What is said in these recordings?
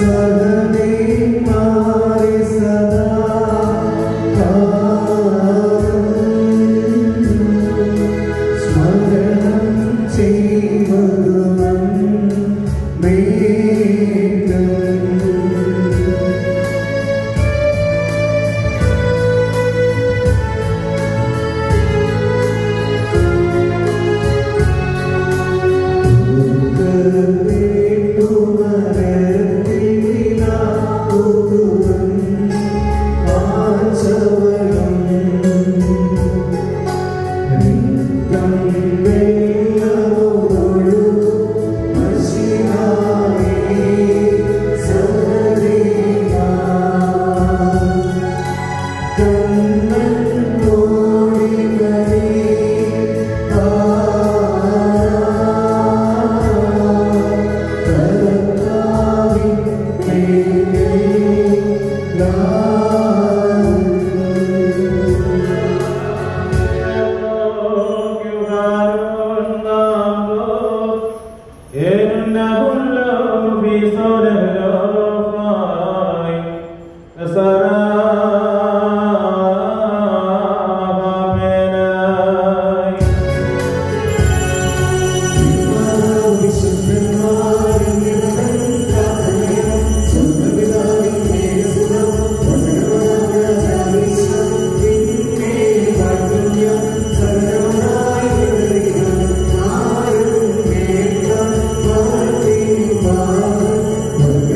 Thank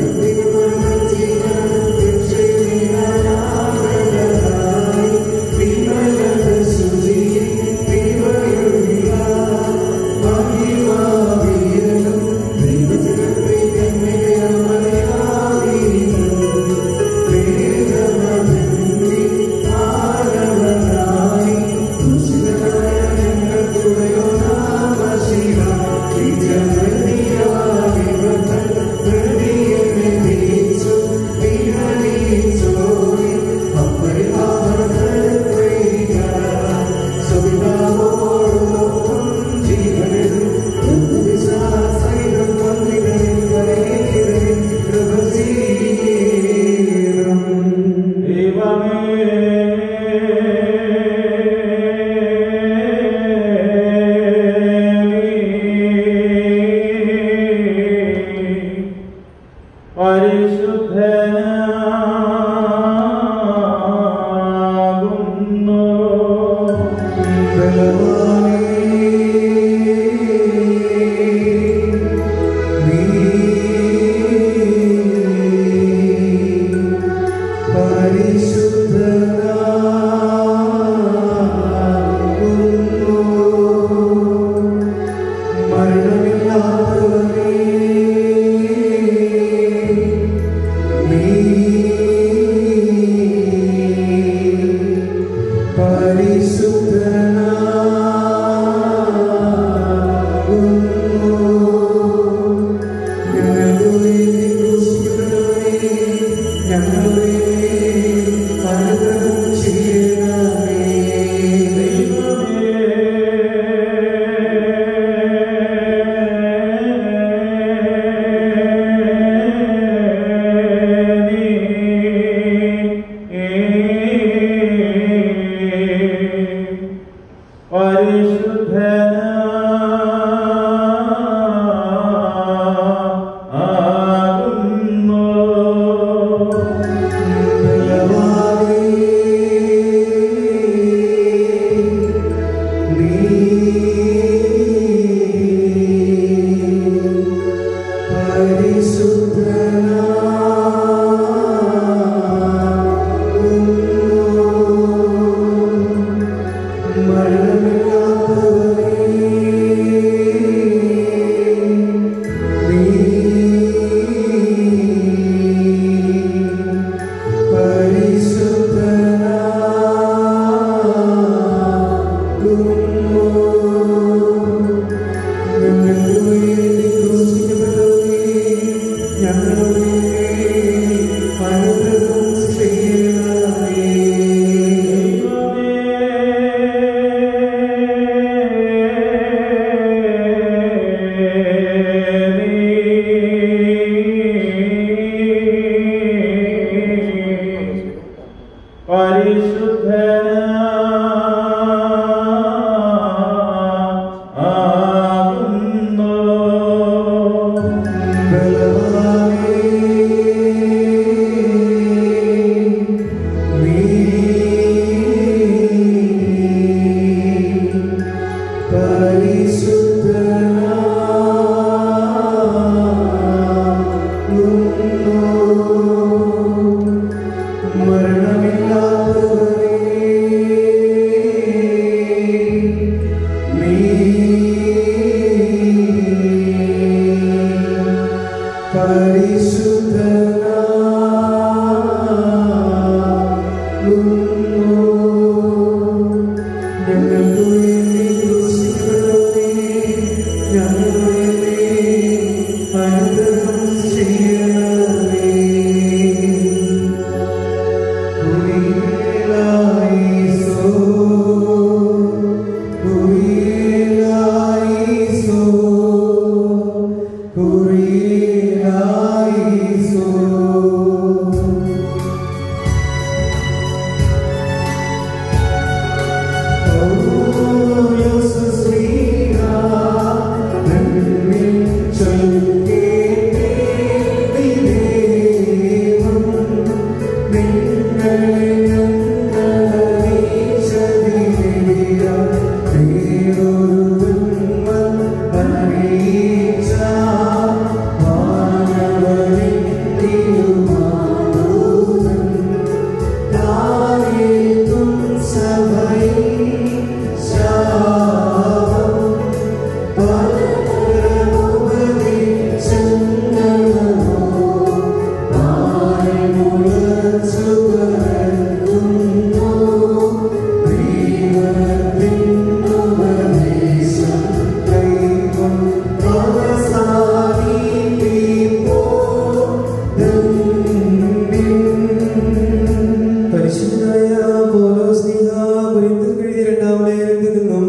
പരിശുദ്ധനായ പൗലോസ്ലീഹ കൊരിന്ത്യർക്ക് എഴുതിയ രണ്ടാം ലേഖനത്തിൽ നിന്നും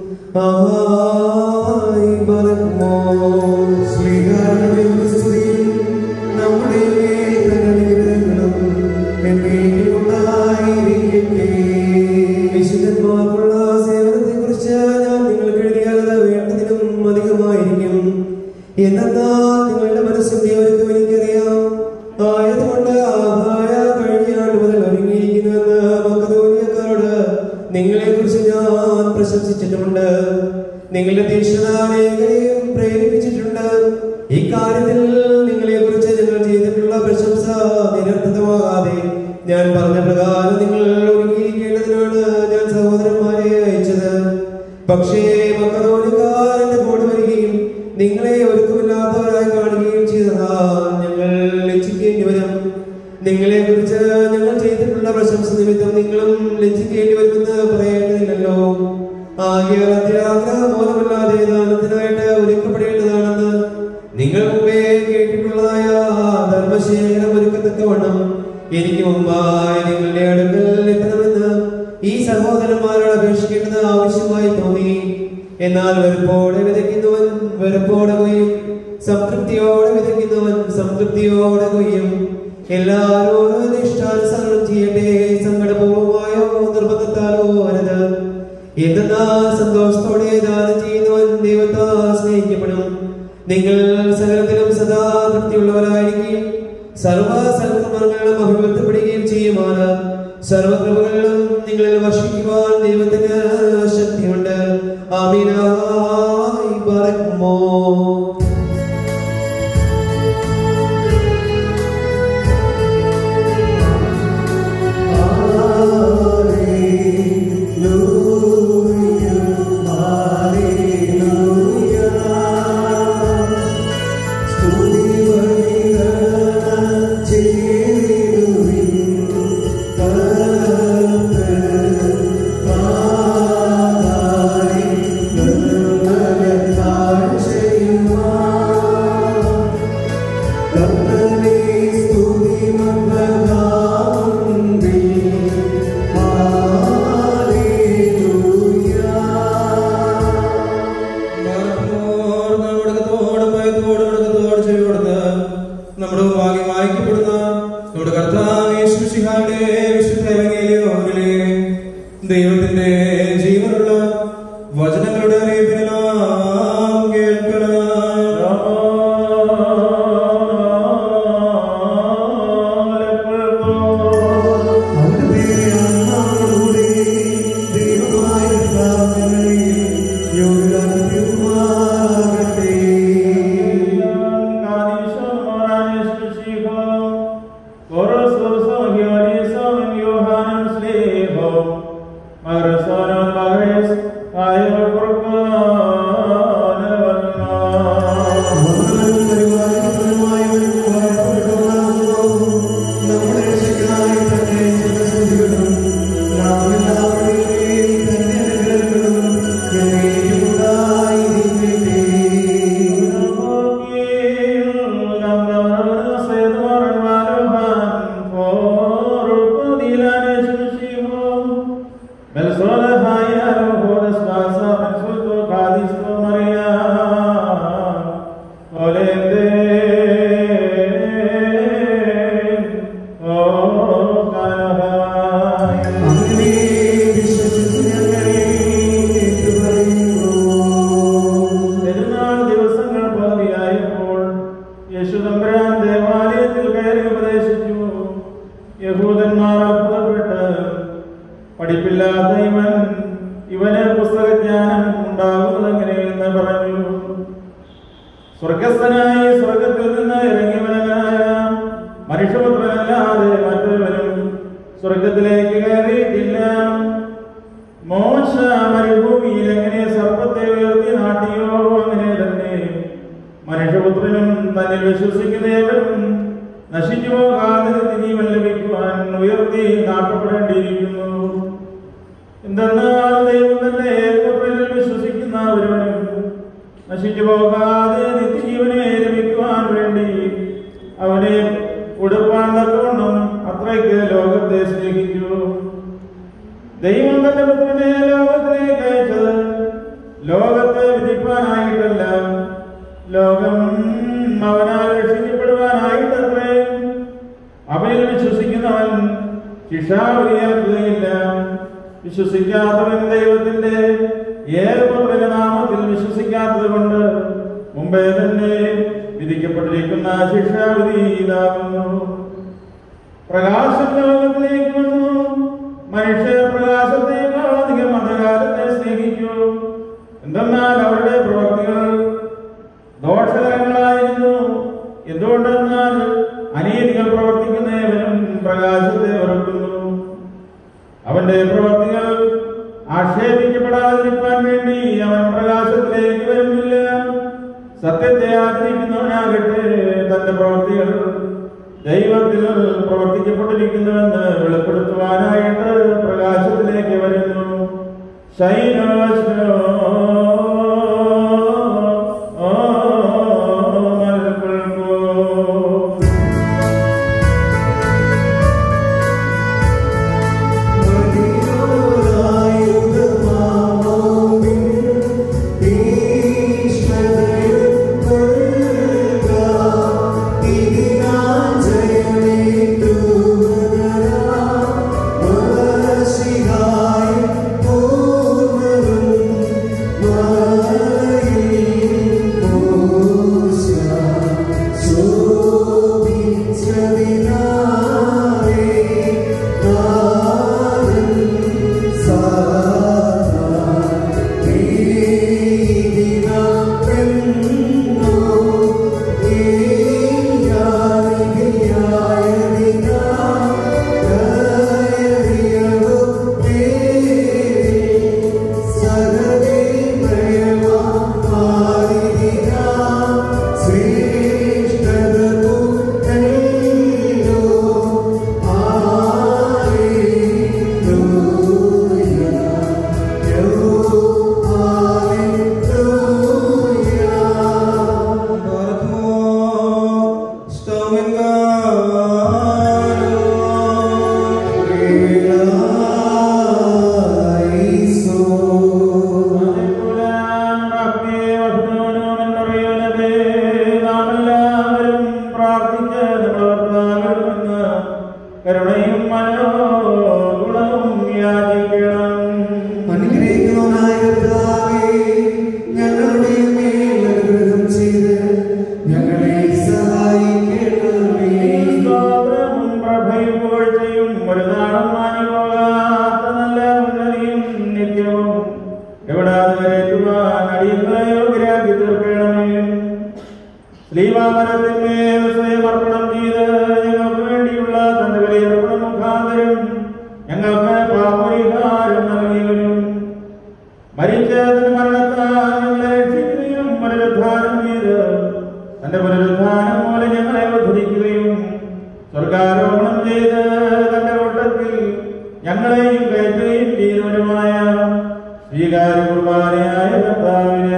ആഹായി ബലമോ ശ്രീകാരുടെ സ്തുതിയും നമ്മുടെ അനുഗ്രഹങ്ങളും എന്നേക്കും ഉണ്ടായിരിക്കട്ടെ. വിശുദ്ധന്മാർക്കുള്ള സേവനത്തെക്കുറിച്ച് ഞാൻ നിങ്ങൾക്ക് എഴുതിയാൽ അത് വേണ്ടതിനും അധികമായിരിക്കും എന്നാൽ നിങ്ങളുടെ മനസ്സിന്റെ ഒരുക്കം എനിക്കറിയാം ആയതുകൊണ്ട് ആഹായ കഴിഞ്ഞ ആണ്ട് മുതൽ ഒരുങ്ങിയിരിക്കുന്നുവെന്ന് മക്കതോനിയക്കാരോട് നിങ്ങളെ കുറിച്ച് ഞാൻ പ്രശംസിച്ചിട്ടുമുണ്ട് നിങ്ങളുടെ തീക്ഷ്ണത അനേകരെയും പ്രേരിപ്പിച്ചിട്ടുണ്ട് ഇക്കാര്യത്തിൽ നിങ്ങളെ കുറിച്ച് ഞങ്ങൾ ചെയ്തിട്ടുള്ള പ്രശംസ നിരർത്ഥകമാകാതെ ഞാൻ പറഞ്ഞ പ്രകാരം നിങ്ങൾ ഒരുങ്ങിയിരിക്കേണ്ടതിനാണ് ഞാൻ സഹോദരന്മാരെ അയച്ചത് പക്ഷേ മക്കതോനിക്കാരന്റെ കൂടെ വരികയും നിങ്ങളെ ഒരുക്കമില്ലാത്തവരായി കാണുകയും ചെയ്തതാൽ ഞങ്ങൾ ലജ്ജിക്കേണ്ടി വരും നിങ്ങളെ കുറിച്ച് ഞങ്ങൾ ചെയ്തിട്ടുള്ള പ്രശംസ നിമിത്തം നിങ്ങളും ലജ്ജിക്കേണ്ടി വരുമെന്ന് പറയേണ്ടതില്ലല്ലോ ആകെ അത്യാഗ്രഹം മൂലമല്ലാതെ ദാനത്തിനായിട്ട് ഒരുക്കപ്പെടേണ്ടതാണെന്ന് നിങ്ങൾ മുമ്പേ കേട്ടിട്ടുള്ളതായ ധർമ്മശേഖരം ഒരുക്കത്തക്കവണ്ണം എനിക്ക് മുമ്പായി നിങ്ങളുടെ അടുക്കൽ എത്തണമെന്ന് ഈ സഹോദരന്മാരോട് അപേക്ഷിക്കേണ്ടത് ആവശ്യമായി തോന്നി എന്നാൽ വെറുപ്പോടെ വിതയ്ക്കുന്നവൻ വെറുപ്പോടെ കൊയ്യും സംതൃപ്തിയോടെ വിതയ്ക്കുന്നവൻ സംതൃപ്തിയോടെ കൊയ്യും എല്ലാവരോടും ഇഷ്ടാനുസരണം ചെയ്യട്ടെ സങ്കടപൂർവമായോ നിർബന്ധത്താലോ അരുത് എന്തെന്നാൽ സന്തോഷത്തോടെ ദാനം ചെയ്യുന്നവൻ ദൈവത്താൽ സ്നേഹിക്കപ്പെടും നിങ്ങൾ സകലത്തിലും സദാ തൃപ്തിയുള്ളവരായിരിക്കും സർവ സൽക്കർമ്മങ്ങളും അഭിവൃദ്ധിപ്പെടുകയും ചെയ്യുമാണ് സർവകൃപകളിലും നിങ്ങളിൽ വർഷിക്കുവാൻ ദൈവത്തിന് ശക്തിയുണ്ട് ആമീനായി പറക്കുമോ Thank you. വരേണ്ടേ ഓ കാലഹായ അങ്ങനെ വിശ്വസിച്ച് ഞങ്ങളെ ഏറ്റുപറയുന്നു. പെരുന്നാൾ ദിവസങ്ങൾ പകുതിയായപ്പോൾ യേശുദമ്പരാൻ ദേവാലയത്തിൽ കയറി ഉപദേശിച്ചു യഹൂദന്മാർ അത്ഭുതപ്പെട്ട് പഠിപ്പില്ലാത്ത ഇവൻ ഇവന് പുസ്തകജ്ഞാനം ഉണ്ടാകുന്നത് എങ്ങനെയെന്ന് പറഞ്ഞു സ്വർഗസ്ഥനായി സ്വർഗത്തിൽ നിന്ന് ഇറങ്ങിയവനായ മനുഷ്യപുത്രനല്ലാതെ മറ്റൊരുവനും സ്വർഗത്തിലേക്ക് കയറിയിട്ടില്ല മോശ മരുഭൂമിയിൽ എങ്ങനെ സർപ്പത്തെ ഉയർത്തി നാട്ടിയോ അങ്ങനെ തന്നെ മനുഷ്യപുത്രനും തന്നിൽ വിശ്വസിക്കുന്നവരും നശിച്ചു പോകാതെ ജീവൻ ലഭിക്കുവാൻ ഉയർത്തി നാട്ടപ്പെടേണ്ടിയിരിക്കുന്നു എന്തെന്നാൽ ദൈവം തന്നെ ഏകപുത്രനിൽ വിശ്വസിക്കുന്ന ഒരുവനും നശിച്ചു പോകാതെ നിത്യജീവനെ ലഭിക്കുവാൻ വേണ്ടി അവനെ ഉടുപ്പാൻ തക്കവണ്ണം അത്രയ്ക്ക് ലോകത്തെ സ്നേഹിച്ചു ദൈവം തന്റെ പുത്രനെ ലോകത്തിലേക്ക് അയച്ചത് ലോകത്തെ വിധിപ്പാനായിട്ടല്ല ലോകം അവനാൽ രക്ഷിക്കപ്പെടുവാനായിട്ടത്രേ അവനിൽ വിശ്വസിക്കുന്നവൻ ശിക്ഷാവിധിയേൽക്കുകയില്ല വിശ്വസിക്കാത്തവൻ ദൈവത്തിന്റെ ഏകപുത്രന്റെ നാമത്തിൽ വിശ്വസിക്കാത്തത് കൊണ്ട് മുമ്പേ തന്നെ വിധിക്കപ്പെട്ടിരിക്കുന്ന ശിക്ഷാവിധി ഇതാകുന്നു പ്രകാശം ലോകത്തിലേക്ക് വന്നു മനുഷ്യ പ്രകാശത്തേക്കാൾ അധികം അന്ധകാരത്തെ സ്നേഹിച്ചു എന്തെന്നാൽ അവരുടെ പ്രവർത്തികൾ ദോഷകരങ്ങളായിരുന്നു എന്തുകൊണ്ടെന്നാൽ അനീതികൾ പ്രവർത്തിക്കുന്നവനും പ്രകാശത്തെ വെറുക്കുന്നു അവന്റെ പ്രവർത്തികൾ ആക്ഷേപിക്കപ്പെടാതിരിക്കാൻ വേണ്ടി അവൻ പ്രകാശത്തിലേക്ക് വരുന്നില്ല സത്യത്തെ ആഗ്രഹിക്കുന്നവനാകട്ടെ തന്റെ പ്രവർത്തികൾ ദൈവത്തിൽ പ്രവർത്തിക്കപ്പെട്ടിരിക്കുന്നുവെന്ന് വെളിപ്പെടുത്തുവാനായിട്ട് പ്രകാശത്തിലേക്ക് വരുന്നു ശൈനോശ്നോ കരുണയും മനോഗുണവും യാചിക്കണം അനുഗ്രഹിക്കുന്നവനായ പിതാവേ, ഞങ്ങളുടെ മേൽ അനുഗ്രഹം ചെയ്ത് ഞങ്ങളെ സഹായിക്കണമേ. സ്തോത്രവും പ്രഭയും പുകഴ്ചയും ഒരു നാളും മാഞ്ഞുപോകാത്ത നല്ല ഉന്നതിയും നിത്യവും എവിടാതെ വരേറ്റുവാൻ അടിയങ്ങളെ യോഗ്യരാക്കി തീർക്കണമേ ശ്രീമാമരത്തിന്മേൽ സ്വയമർപ്പണം ചെയ്ത് ഞങ്ങൾക്ക് വേണ്ടിയുള്ള തന്റെ വിലയർപ്പണം മുഖാന്തരം ഞങ്ങൾക്ക് പാപപരിഹാരം നൽകിയവരും മരിച്ചതിന് മരണത്താൽ ഞങ്ങളെ രക്ഷിക്കുകയും പുനരുദ്ധാനം ചെയ്ത് തന്റെ പുനരുദ്ധാനം മൂലം ഞങ്ങളെ ഉദ്ധരിക്കുകയും സ്വർഗാരോപണം ചെയ്ത് തന്റെ കൂട്ടത്തിൽ ഞങ്ങളെയും കയറ്റുകയും ചെയ്തവരുമായ സ്വീകാര്യ കുർബാനയായ കർത്താവിന്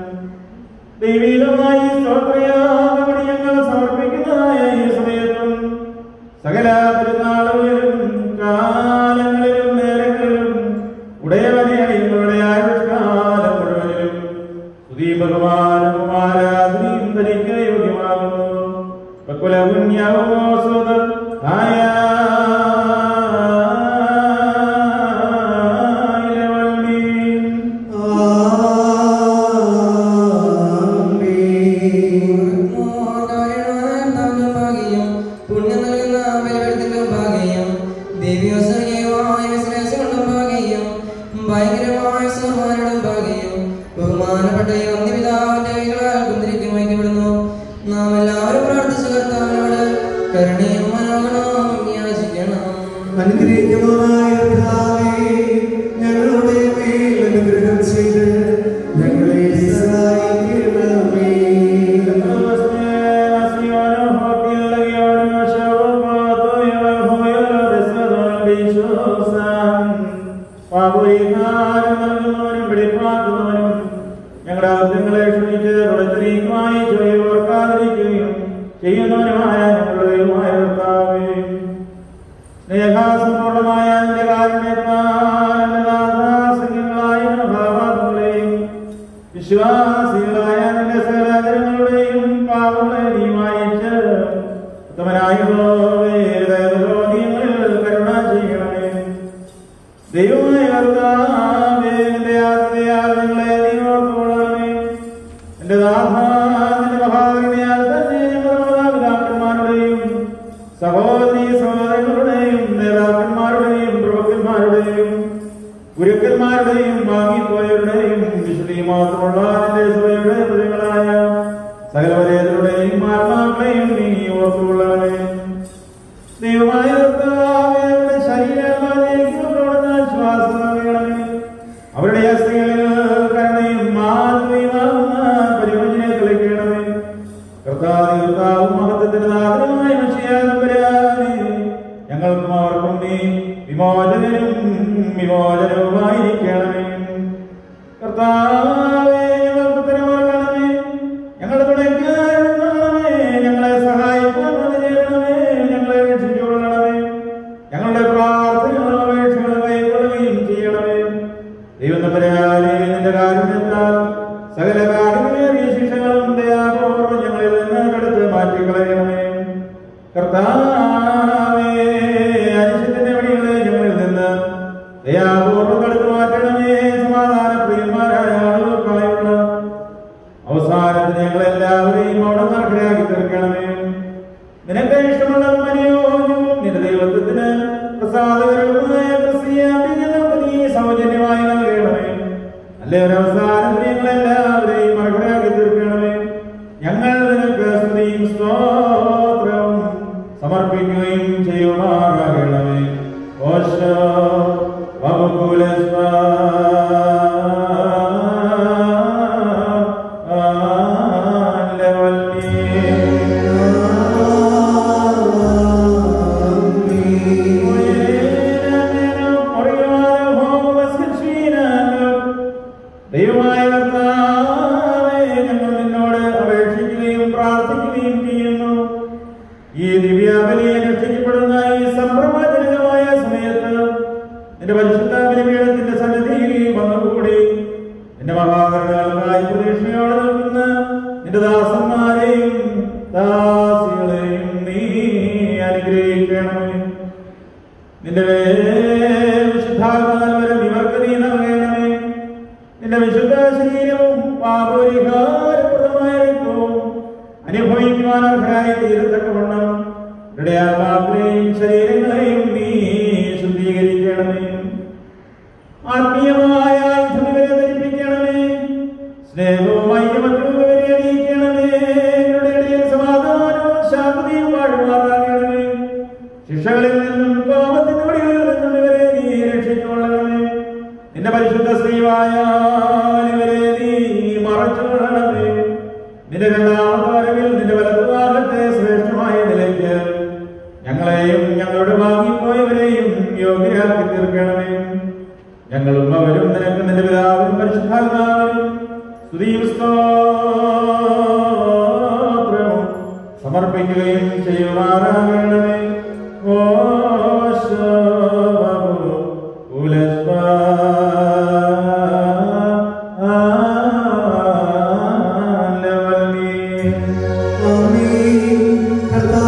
ദൈവീകമായി സ്തോത്രയാഗമണി ഞങ്ങൾ സമർപ്പിക്കുന്നതായ ഈ സമയത്തും സകല പെരുന്നാളുകളിലും കാലങ്ങളിലും നേരങ്ങളിലും ഉടയവനെ അടിയങ്ങളുടെ ആയുഷ്കാലം മുഴുവനിലും സ്തുതി ബഹുമാനവും ആരാധനയും ധരിക്കുക ഭയങ്കരമായ സഹോദരനും ഭാഗ്യം ബഹുമാനപ്പെട്ട ഈ വന്യപിതാവിന്റെ കൈകളാൽ കുന്തിരിക്കും വയ്ക്കപ്പെടുന്നു നാം എല്ലാവരും പ്രാർത്ഥിച്ചു കർത്താവിനോട് കരുണയും മനോഗണവും യാചിക്കണം അനുഗ്രഹിക്കുന്നതായ പിതാവേ, ഞങ്ങളുടെ മേൽ അനുഗ്രഹം ചെയ്ത് ഞങ്ങളെ സഹായിക്കണമേ. ഞങ്ങളുടെ ആദ്യങ്ങളെ ക്ഷണിച്ച് തുടച്ചിരിക്കുമായി ചോയി ഓർക്കാതിരിക്കുകയും ചെയ്യുന്നവനുമായ ഞങ്ങളുടെ ദൈവമായ കർത്താവേ സ്നേഹാസമ്പൂർണമായ നിന്റെ കാരുണ്യത്താൽ എന്റെ നാഥാസംഖ്യങ്ങളായ ഭാവാത്മകളെയും വിശ്വാസികളായ നിന്റെ സകലജനങ്ങളുടെയും പാപങ്ങളെ നീ മായിച്ച് ഉത്തമനായ കരുണ ചെയ്യണമേ ദൈവമായ കർത്താവേ, നിന്റെ ആജ്ഞയാൽ ഞങ്ങളെ നീ ഓർത്തുകൊള്ളണമേ. എന്റെ നാഥാ, നിന്റെ മഹാകരുണയാൽ തന്നെ ഞങ്ങളുടെ മാതാപിതാക്കന്മാരുടെയും സഹോദരീ സഹോദരങ്ങളുടെയും നേതാക്കന്മാരുടെയും പ്രഭുക്കന്മാരുടെയും ഗുരുക്കന്മാരുടെയും വാങ്ങിപ്പോയവരുടെയും വിശുദ്ധി മാത്രമുള്ള നിന്റെ സഭയുടെ പ്രജകളായ സകലവരേതരുടെയും ആത്മാക്കളെയും നീ ഓർത്തുകൊള്ളണമേ ദൈവമായ കർത്താവേ, അവരുടെ ശരീരങ്ങളിലേക്ക് പ്രവണത ശ്വാസം നൽകണമേ. അവരുടെ അസ്ഥികളിൽ കരുണയും മാതൃകയുമാകുന്ന പരിവഞ്ചനെ തെളിക്കണമേ കർത്താവ് കർത്താവും മഹത്വത്തിന്റെ നാഥനുമായ മനുഷ്യാനമ്പരാനെ ഞങ്ങൾക്കും അവർക്കും നീ വിമോചനനും വിമോചനവുമായിരിക്കണമേ കർത്താവേ ഞങ്ങൾക്ക് ഉത്തരമറിയണമേ ഞങ്ങളുടെ തുണയ്ക്കാരണമേ ഞങ്ങളെ സഹായിക്കാൻ വന്നു ചേരണമേ ഞങ്ങളെ രക്ഷിച്ചുകൊള്ളണമേ ഞങ്ങളുടെ പ്രാർത്ഥനകളും അപേക്ഷകളും കൈക്കൊള്ളുകയും ചെയ്യണമേ ദൈവം തമ്പുരാനെ നിന്റെ കാരുണ്യത്താൽ സകല കാരണമേറിയ ശിക്ഷകളും ദയാപൂർവ്വം ഞങ്ങളിൽ നിന്ന് എടുത്ത് മാറ്റിക്കളയണമേ കർത്താവേ അരിശത്തിന്റെ വഴികളെ ഞങ്ങളിൽ നിന്ന് ദയാപൂർവ്വം എടുത്തു മാറ്റണമേ സമാധാന പ്രിയന്മാരായ ആളുകൾക്കായുള്ള അവസാനത്തിന് ഞങ്ങൾ എല്ലാവരെയും അവിടെ നടക്കടയാക്കി തീർക്കണമേ നിനക്ക് ഇഷ്ടമുള്ള മനോജവും നിന്റെ ദൈവത്വത്തിന് പ്രസാദകരവുമായ ക്രിസ്തീയാന്തി ഞങ്ങൾക്ക് നീ സൗജന്യമായി നൽകണമേ അല്ലേ ഒരു അവസാനത്തിന് ഞങ്ങൾ എല്ലാവരെയും മറക്കടയാക്കി തീർക്കണമേ ഞങ്ങൾ നിനക്ക് സ്തുതിയും സ്തോത്രവും സമർപ്പിക്കുകയും ചെയ്യുമാറാകണമേ ഓശോ ദൈവമായ കർത്താവേ, ഞങ്ങൾ നിന്നോട് അപേക്ഷിക്കുകയും പ്രാർത്ഥിക്കുകയും ചെയ്യുന്നു ഈ ദിവ്യാബലി അനുഷ്ഠിക്കപ്പെടുന്ന ഈ സംഭ്രമജനകമായ സമയത്ത് നിന്റെ പരിശുദ്ധ ബലിപീഠത്തിന്റെ സന്നിധിയിൽ വന്നുകൂടി നിന്റെ മഹാകരണങ്ങൾക്കായി പ്രതീക്ഷയോടെ നിൽക്കുന്ന നിന്റെ ദാസന്മാരെയും ദാസികളെയും നീ അനുഗ്രഹിക്കണമേ നിന്റെ വിശുദ്ധാത്മാവരം ഇവർക്ക് നീ നൽകണമേ നിന്റെ വിശുദ്ധ ശരീരവും പാപപരിഹാരപ്രദമായ രക്തവും അനുഭവിക്കുവാൻ അർഹരായി തീരത്തക്കവണ്ണം ഇവരുടെ ആത്മാക്കളെയും ശരീരങ്ങളെയും നീ ശുദ്ധീകരിക്കണമേ ആത്മീയമായ ആയുധം ഇവരെ ധരിപ്പിക്കണമേ സ്നേഹവും ഐക്യമത്യവും ഇവരെ അറിയിക്കണമേ ഇവരുടെ ഇടയിൽ സമാധാനവും ശാന്തിയും വാഴുമാറാകണമേ ശിക്ഷകളിൽ നിന്നും കോപത്തിന്റെ വടികളിൽ നിന്നും ഇവരെ നീ രക്ഷിച്ചുകൊള്ളണമേ നിന്റെ പരിശുദ്ധ ശ്രീവായ ഇവരെ നീ മറച്ചുകൊള്ളണമേ നിന്റെ രണ്ടാമത്തെ വരവിൽ നിന്റെ വലതുഭാഗത്തെ ശ്രേഷ്ഠമായ നിലയ്ക്ക് ഞങ്ങളെയും ഞങ്ങളുടെ വാങ്ങിപ്പോയവരെയും യോഗ്യരാക്കി തീർക്കണമേ ഞങ്ങളും അവരും നിനക്ക് നിന്റെ പിതാവിനും പരിശുദ്ധാത്മാവിനും സ്തുതിയും സ്തോത്രവും സമർപ്പിക്കുകയും ചെയ്യുമാറാകണമേ ഓശോ ആമേൻ. കർത്താവേ,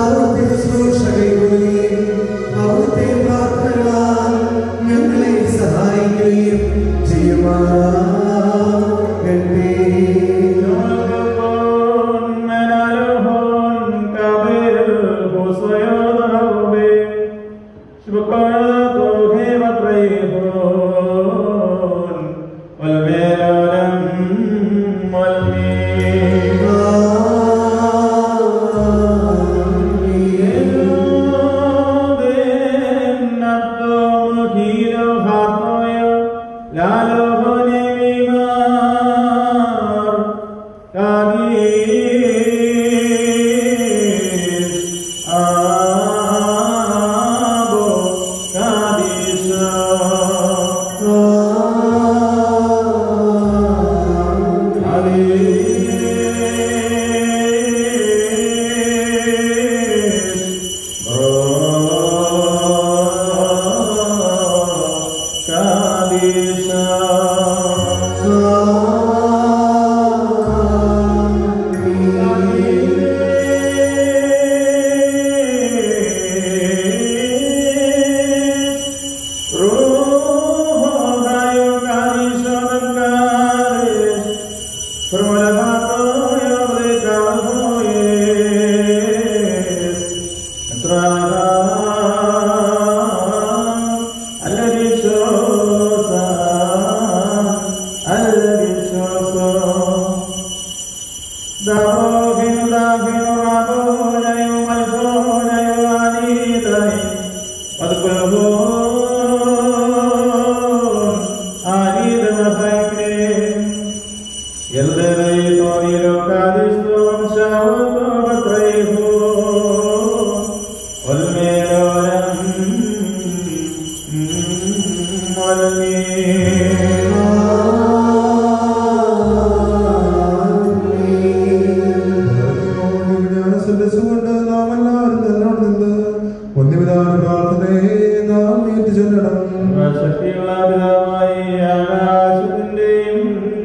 മനസ്സുകൊണ്ട് നാം എല്ലാവരും നല്ലോണം നിന്ന് ഒന്നിവിധാന പ്രാർത്ഥനയെ നാം ഏറ്റു ചൊല്ലണം ശക്തിയുള്ള പിതാവായി ആകാശത്തിന്റെയും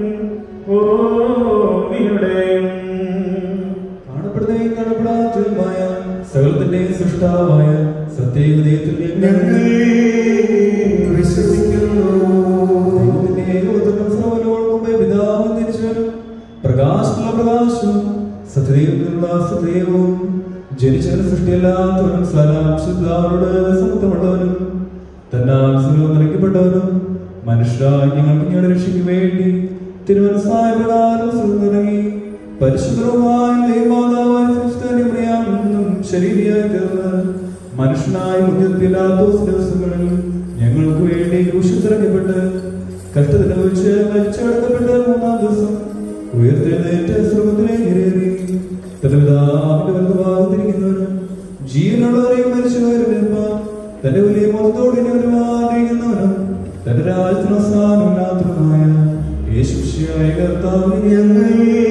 ഭൂമിയുടെയും കാണപ്പെടുന്നവയും കാണപ്പെടാത്തതുമായ സകലത്തിന്റെയും സൃഷ്ടാവായ സത്യയുഗത്തിൽ ഞങ്ങൾ വിശ്വസിക്കുന്നു ദൈവത്തിന്റെ ഏകോദരം സർവ്വലോകമുമ്പേ പിതാവും ജനിച്ചവനും പ്രകാശമുള്ള പ്രകാശവും സത്യദൈവത്തിനുള്ള സത്യവും ജനിച്ചവനും സൃഷ്ടിയല്ലാത്തവനും സലാംശുദ്ധാവനോട് സമത്വമുള്ളവനും തന്നാൽ സുലഭം നിറയ്ക്കപ്പെട്ടവനും മനുഷ്യരായ ഞങ്ങൾക്ക് ഞങ്ങളുടെ രക്ഷയ്ക്ക് വേണ്ടി തിരുവനസായ പ്രകാരം സുന്ദരങ്ങി പരിശുദ്ധവുമായ ദൈവമാതാവായ ക്രിസ്ത്യാനിമറിയാമെന്നും ശരീരയായി തീർന്ന് മനുഷ്യനായ മുഖ്യത്തിലാത്ത ദിവസങ്ങളിൽ ഞങ്ങൾക്ക് വേണ്ടി ക്രൂശിത്തിറക്കപ്പെട്ട് കഷ്ടതനുഭവിച്ച് മരിച്ചടക്കപ്പെട്ട് മൂന്നാം ദിവസം ഉയർത്തെഴുന്നേറ്റ് സ്വർഗത്തിലേക്ക് കയറി തലവിതാവിന്റെ വലതുഭാഗത്തിരിക്കുന്നവനും ജീവനുള്ളവരെയും മരിച്ചവരും വരുവാൻ തന്റെ വലിയ മൊത്തത്തോടെ വരുവാനിരിക്കുന്നവനും തന്റെ രാജ്യത്തിന് അവസാനമില്ലാത്തതുമായ യേശുശിയായ കർത്താവിനെ ഞങ്ങൾ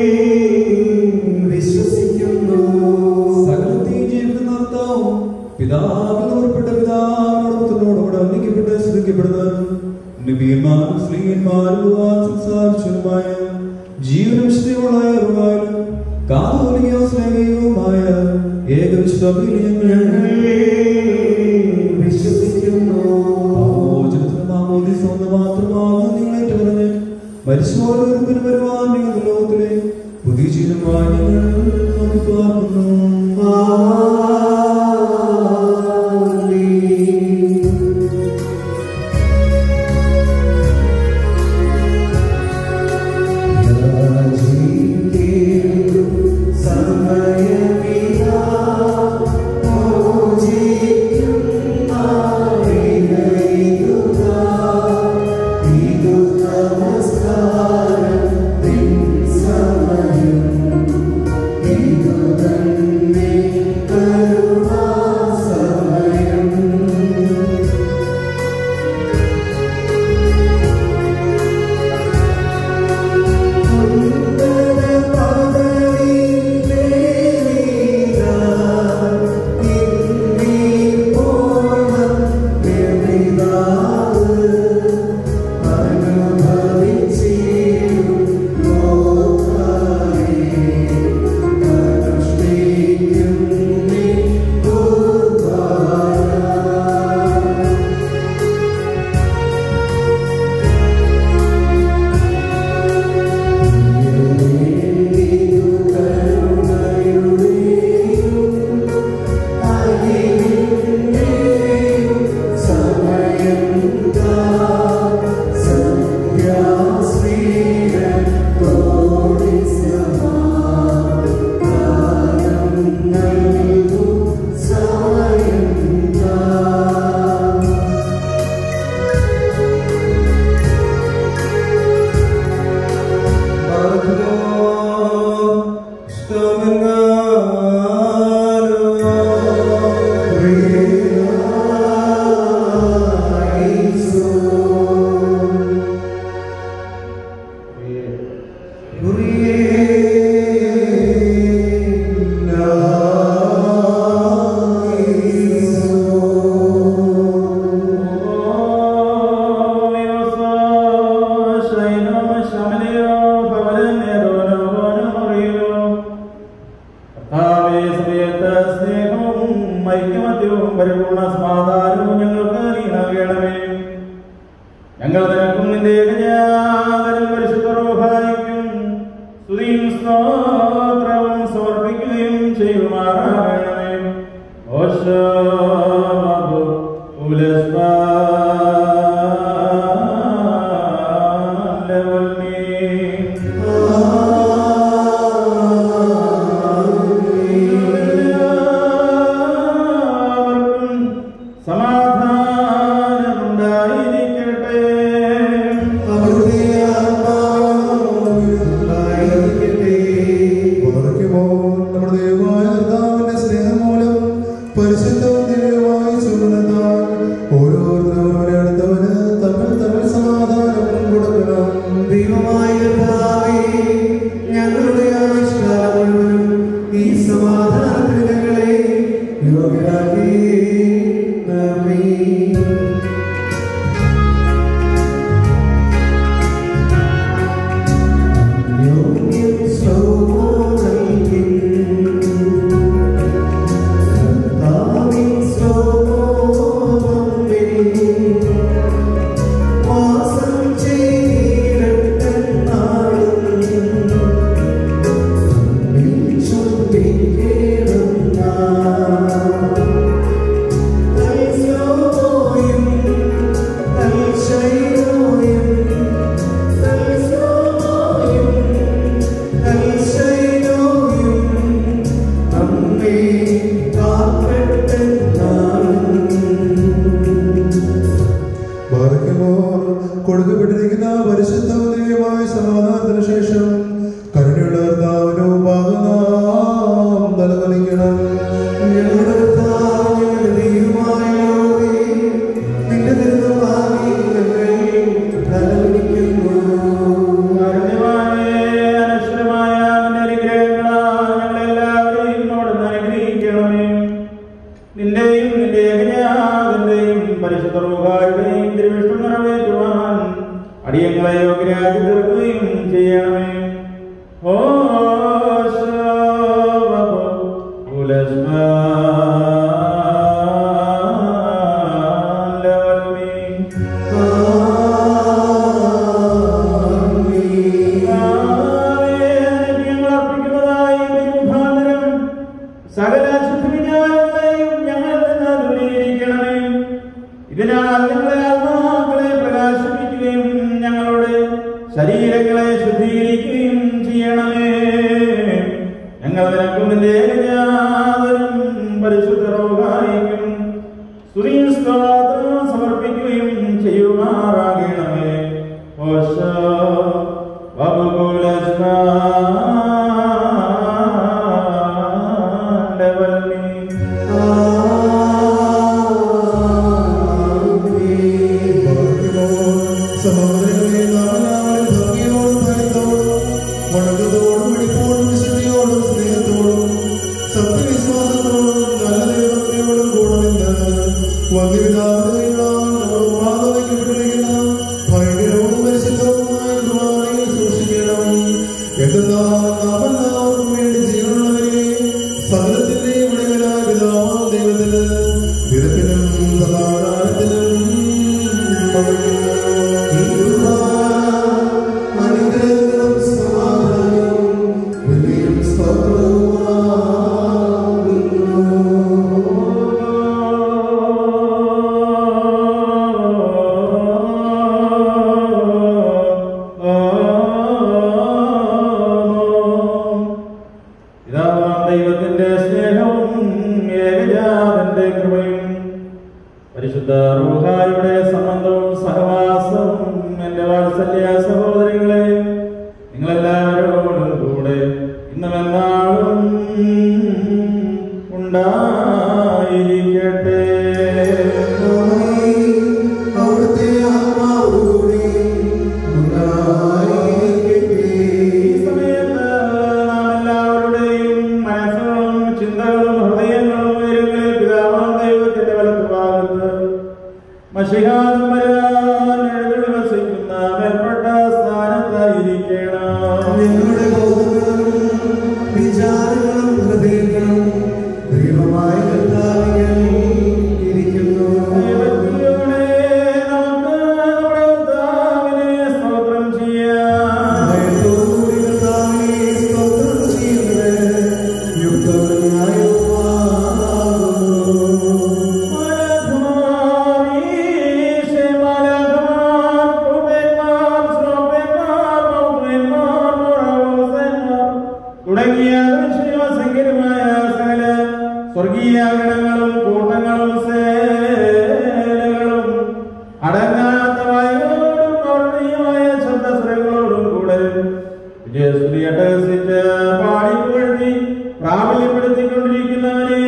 വിശ്വസിക്കുന്നു സകലത്തെയും ജീവിക്കുന്ന കർത്താവും പിതാവിൽ ഉറപ്പെട്ട പിതാവിനോടൊപ്പത്തിനോടുകൂടെ വന്ദിക്കപ്പെട്ട് ശ്രദ്ധിക്കപ്പെടുന്നവനും നബിയന്മാരും സ്ത്രീയന്മാരും സംസാരിച്ചതുമായ ജീവനും ശുദ്ധിയുള്ള അറിവായാലും കാതോലികയോ സ്നേഹവുമായ ഏകവിശ്വയിൽ ഞങ്ങൾ വിശ്വസിക്കുന്നു മാമോദി സ്വന്തം മാത്രമാകും നിങ്ങളെ പറഞ്ഞ് മരിച്ചുപോലെ ഒരുപ്പിന് വരുവാൻ നിങ്ങൾ ലോകത്തിലെ പുതിയ ജീവിതമായി ഞങ്ങൾ നോക്കി പാർക്കുന്നു പരിപൂർണ സമാധാനവും ഞങ്ങൾക്ക് നീണമേ ഞങ്ങൾ നിനക്കും നിന്റെ ഏകജാതനും പരിശുദ്ധ റൂഹായിക്കും സ്തുതിയും സ്തോത്രവും സമർപ്പിക്കുകയും ചെയ്യുമാറാകണമേ ഓശാബു സമാധാനമുണ്ടായിരിക്കട്ടെ ഓർക്കുമോ നമ്മുടെ ദൈവമായ കർത്താവിന്റെ ബാലകമോർ കൊടുക്കപ്പെട്ടിരിക്കുന്ന പരിശുദ്ധ ദൈവമായ സമാധാനത്തിന് ശേഷം കരുണയുള്ള കർത്താവിന്റെ മുമ്പാകെ നാം തലവലിക്കണം ഞങ്ങളുടെ കർത്താവ്, ഞങ്ങളുടെ ദൈവമായ യഹോവേ, നിന്റെ തിരുനാമത്തിൽ ഞങ്ങൾ തലകുനിക്കുന്നു. കാരുണ്യവാനേ, അനശ്വരമായ നിന്റെ അനുഗ്രഹങ്ങളാൽ ഞങ്ങളെല്ലാവരെയും അവിടുന്ന് അനുഗ്രഹിക്കണമേ. നിന്റെയും നിന്റെ ഏകജാതന്റെയും പരിശുദ്ധ റൂഹായുടെയും തിരുവിഷ്ണു നിറവേറ്റുവാൻ അടിയങ്ങളെ യോഗ്യരാക്കി തീർക്കുകയും ചെയ്യണമേ ഓ ഉലസ്മ സകല ശുദ്ധിവിചാരങ്ങളെയും ഞങ്ങളിൽ നിന്ന് ദൂരീകരിക്കണമേ ഇതിനാൽ ഞങ്ങളെ ആത്മാക്കളെ പ്രകാശിപ്പിക്കുകയും ഞങ്ങളുടെ ശരീരങ്ങളെ ശുദ്ധീകരിക്കുകയും ചെയ്യണമേ ഞങ്ങൾ നിനക്കും നിന്റെ ഏകജാതനും പരിശുദ്ധ റോഹായിക്കും സ്തുതിയും സ്തോത്രവും സമർപ്പിക്കുകയും ചെയ്യുമാറാകണമേ ഓശോ വബുകുലസ്മാ സഹോദരങ്ങളെ നാമെല്ലാവരും ഭംഗിയോടും ഭയത്തോടും വണക്കത്തോടും വെടിപ്പോടും വിശുദ്ധിയോടും സ്നേഹത്തോടും സത്യവിശ്വാസത്തോടും നല്ല ദൈവഭക്തിയോടും കൂടെ നിന്ന് വന്യപിതാവിനാൽ നമ്മൾ മാതവയ്ക്കപ്പെട്ടിരിക്കുന്ന ഭയങ്കരവും പരിശുദ്ധവുമായ കുർബാനയിൽ സൂക്ഷിക്കണം എന്തെന്നാൽ നാം എല്ലാവർക്കും വേണ്ടി ജീവനുള്ളവരെ സകലത്തിന്റെ ഉടമനായ പിതാവാം ദൈവത്തിന് വിധത്തിനും സമാധാനത്തിനും ഈ കുർബാന അനുഗ്രഹങ്ങളും സമാധാനവും കൃപയും സ്തോത്രവുമാകുന്നു. പിതാവാം ദൈവത്തിന്റെ സ്നേഹവും ഏകജാതന്റെ കൃപയും പരിശുദ്ധ റൂഹായുടെ സംബന്ധവും സഹവാസവും എന്റെ വാത്സല്യ സഹോദരികളെ നിങ്ങളെല്ലാവരോടും കൂടെ ഇന്നും എന്നാളും ഉണ്ടായിരിക്കട്ടെ അവിടുത്തെ ആത്മാവുകൂടി ഉണ്ടായിരിക്കട്ടെ. ഈ സമയത്ത് നാം എല്ലാവരുടെയും മനസ്സുകളും ചിന്തകളും ഹൃദയങ്ങളും ഉയരങ്ങളിൽ പിതാവാം ദൈവത്തിന്റെ വലത്ത് ഭാഗത്ത് മഷിഹാദം വരാൻ എഴുതി വസിക്കുന്ന മേൽപ്പെട്ട സ്ഥാനത്തായിരിക്കണം നിങ്ങളുടെ ബോധങ്ങളും വിചാരങ്ങളും ഹൃദയങ്ങളും ദൈവമായ കർത്താവിൽ ഇരിക്കുന്നു ദൈവത്തിലൂടെ നമുക്ക് നമ്മുടെ കർത്താവിനെ സ്തോത്രം ചെയ്യാം ഭയത്തോടുകൂടി കർത്താവിനെ സ്തോത്രം ചെയ്യുന്നത് യുക്തവും ന്യായവുമാകുന്നു. തുടങ്ങിയ വിഷയസംഖ്യമായ സകല സ്വർഗീയ ഗണങ്ങളും കൂട്ടങ്ങളും സേനകളും അടങ്ങാത്ത വായുകളോടും വർണ്ണീയമായ ശബ്ദസ്വരങ്ങളോടും കൂടെ വിജയസ്തുതി അട്ടഹസിച്ച് പാടിപ്പുകഴ്ത്തി പ്രാബല്യപ്പെടുത്തിക്കൊണ്ടിരിക്കുന്നവനെ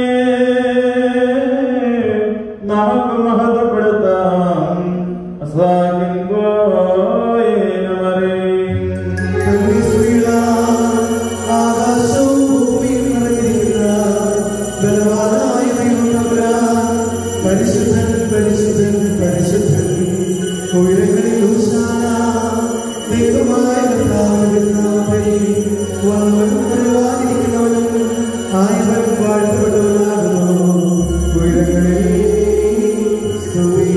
നമുക്ക് മഹത്വപ്പെടുത്താം അസാഖിൻ ഗോയേനമരേ. കർമ്മീശ്വരീയ ആകാശവും ഭൂമിയും നിറഞ്ഞിരിക്കുന്ന ബലവാനായ ദൈവം തമ്പുരാൻ, പരിശുദ്ധൻ പരിശുദ്ധൻ പരിശുദ്ധൻ ഉയരങ്ങളിൽ ഊശാന ദൈവമായ കർത്താവിന്റെ നാമത്തിൽ വന്നവനും വരുവാനിരിക്കുന്നവനും ആയവൻ വാഴ്ത്തപ്പെട്ടവനാകുന്നു ഉയരങ്ങളിൽ സ്തുതി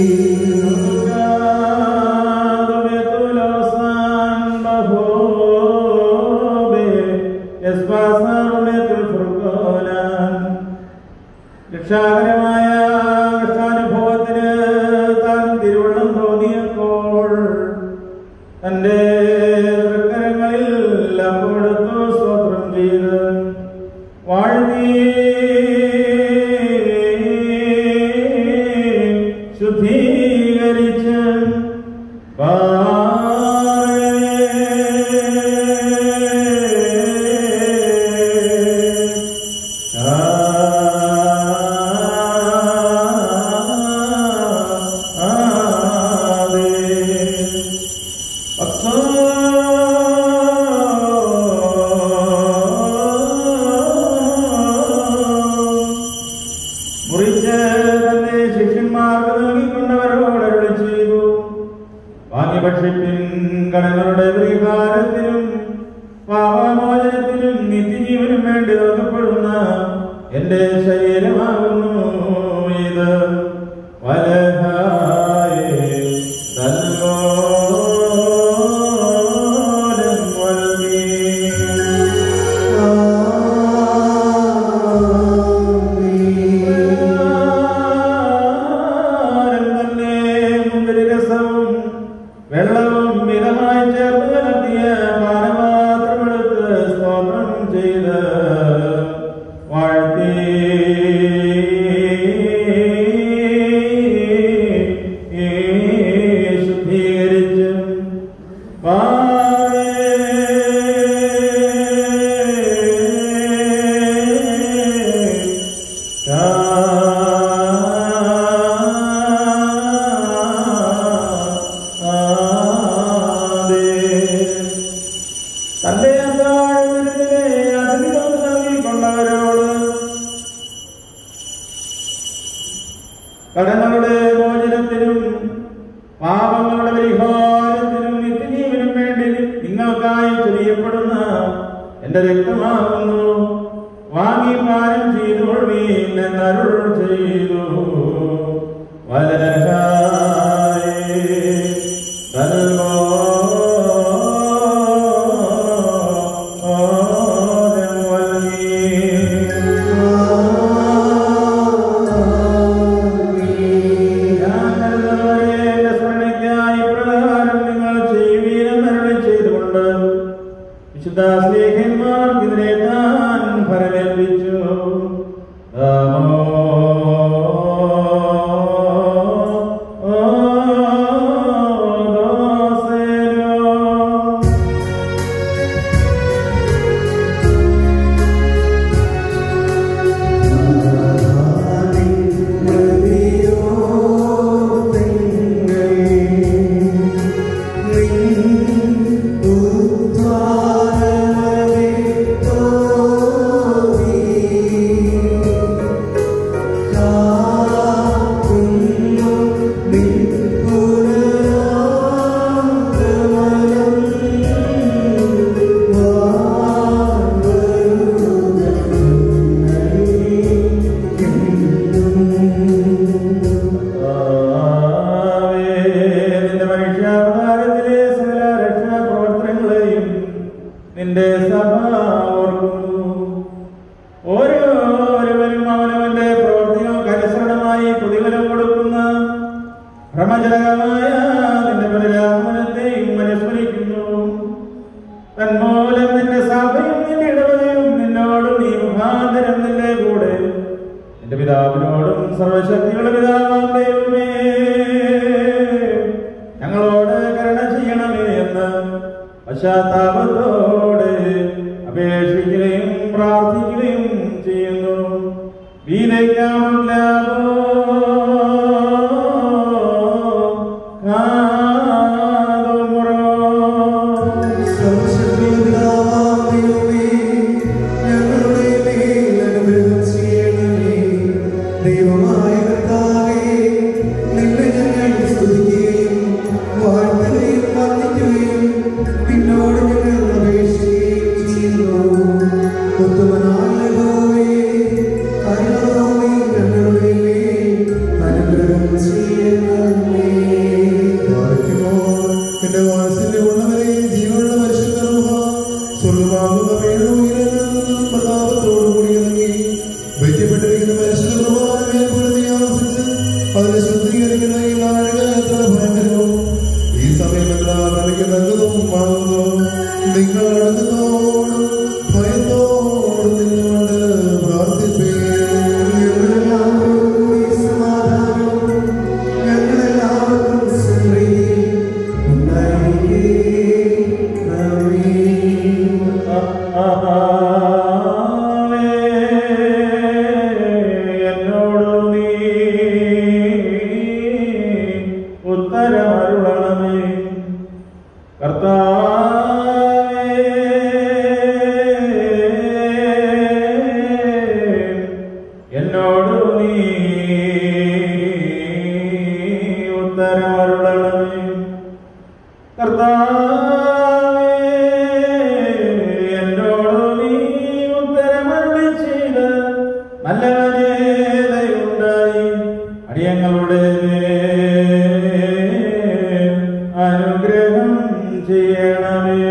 രക്ഷാകരമായ കഷ്ടാനുഭവത്തിന് താൻ തിരുവള്ളം തോന്നിയപ്പോൾ തന്റെ തൃക്കരങ്ങളിൽ അപ്പെടുത്തു സ്തോത്രം ചെയ്ത് വാഴ്ത്തി ശുദ്ധീകരിച്ച് മുറിച്ച് തന്റെ ശിഷ്യന്മാർക്ക് നൽകിക്കൊണ്ടവരോട് അരുളി ചെയ്തു വാങ്ങി ഭക്ഷിപ്പിൻ കടങ്ങളുടെ പരിഹാരത്തിനും പാപമോചനത്തിനും നിത്യജീവനും വേണ്ടി നൽകപ്പെടുന്ന എന്റെ ശരീരമാകുന്നു ഇത് വലഹായേ തന്നോലം വൽമീ ആഹാരം തന്നെ മുന്തിരിരസവും വെള്ളവും മിതമായി ചേർത്ത് കലർത്തിയ പാനപാത്രമെടുത്ത് സ്തോത്രം ചെയ്ത് വാഴ്ത്തി ശുദ്ധീകരിച്ച് തന്റെ അന്താഴത്തിലെ അതിഥികൾ നൽകിക്കൊണ്ടവരോട് കടങ്ങളുടെ മോചനത്തിനും പാപങ്ങളുടെ പരിഹാരത്തിനും നിത്യജീവനും വേണ്ടി നിങ്ങൾക്കായി ചൊരിയപ്പെടുന്ന എന്റെ രക്തമാകുന്നു വാങ്ങി പാനം ചെയ്തോൾവീൻ എന്നരുൾ ചെയ്തു വലഹായേ സർവോദം ചെയ്തുകൊണ്ട് വിശുദ്ധ സ്നേഹന്മാർക്ക് ഇതിനെ താൻ ഫലമേൽപ്പിച്ചു ദാമോ ദോസേനോ നിന്റെ മനുഷ്യാവതാരത്തിലെ സകല രക്ഷാപ്രവർത്തനങ്ങളെയും നിന്റെ സഭ ഓർക്കുന്നു ഓരോരുവരും അവനവന്റെ പ്രവർത്തികൾക്ക് അനുസരണമായി പ്രതിഫലം കൊടുക്കുന്ന ഭ്രമജനകമായ നിന്റെ ബലരാമനത്തെയും അനുസ്മരിക്കുന്നു തന്മൂലം നിന്റെ സഭയും നിന്റെ ഇടവകയും നിന്നോടും നീ മുഖാന്തരം നിന്റെ കൂടെ നിന്റെ പിതാവിനോടും സർവശക്തിയുള്ള പിതാവാം ദൈവമേ ഞങ്ങളോട് കരുണ ചെയ്യണമേ എന്ന് പശ്ചാത്താപത്തോടെ അപേക്ഷിക്കുകയും പ്രാർത്ഥിക്കുകയും ചെയ്യുന്നു വീരയ്ക്കാമോ ദൈവമായ കർത്താവേ നിന്നെ ഞങ്ങൾ സ്തുതിക്കുകയും വാഴ്ത്തുകയും വന്ദിക്കുകയും നിന്നോട് ഞങ്ങൾ അപേക്ഷിക്കുകയും ചെയ്യുന്നു ഉത്തമനായ യഹോവേ, കരുണാമേ ഞങ്ങളുടെ നീ ഉത്തരമരുളണമേ കർത്താവേ എന്നോട് നീ ഉത്തരമരുളി ചെയ്ത് നല്ലവനേ ദയുണ്ടായി അടിയങ്ങളുടെ മേൽ അനുഗ്രഹം ചെയ്യണമേ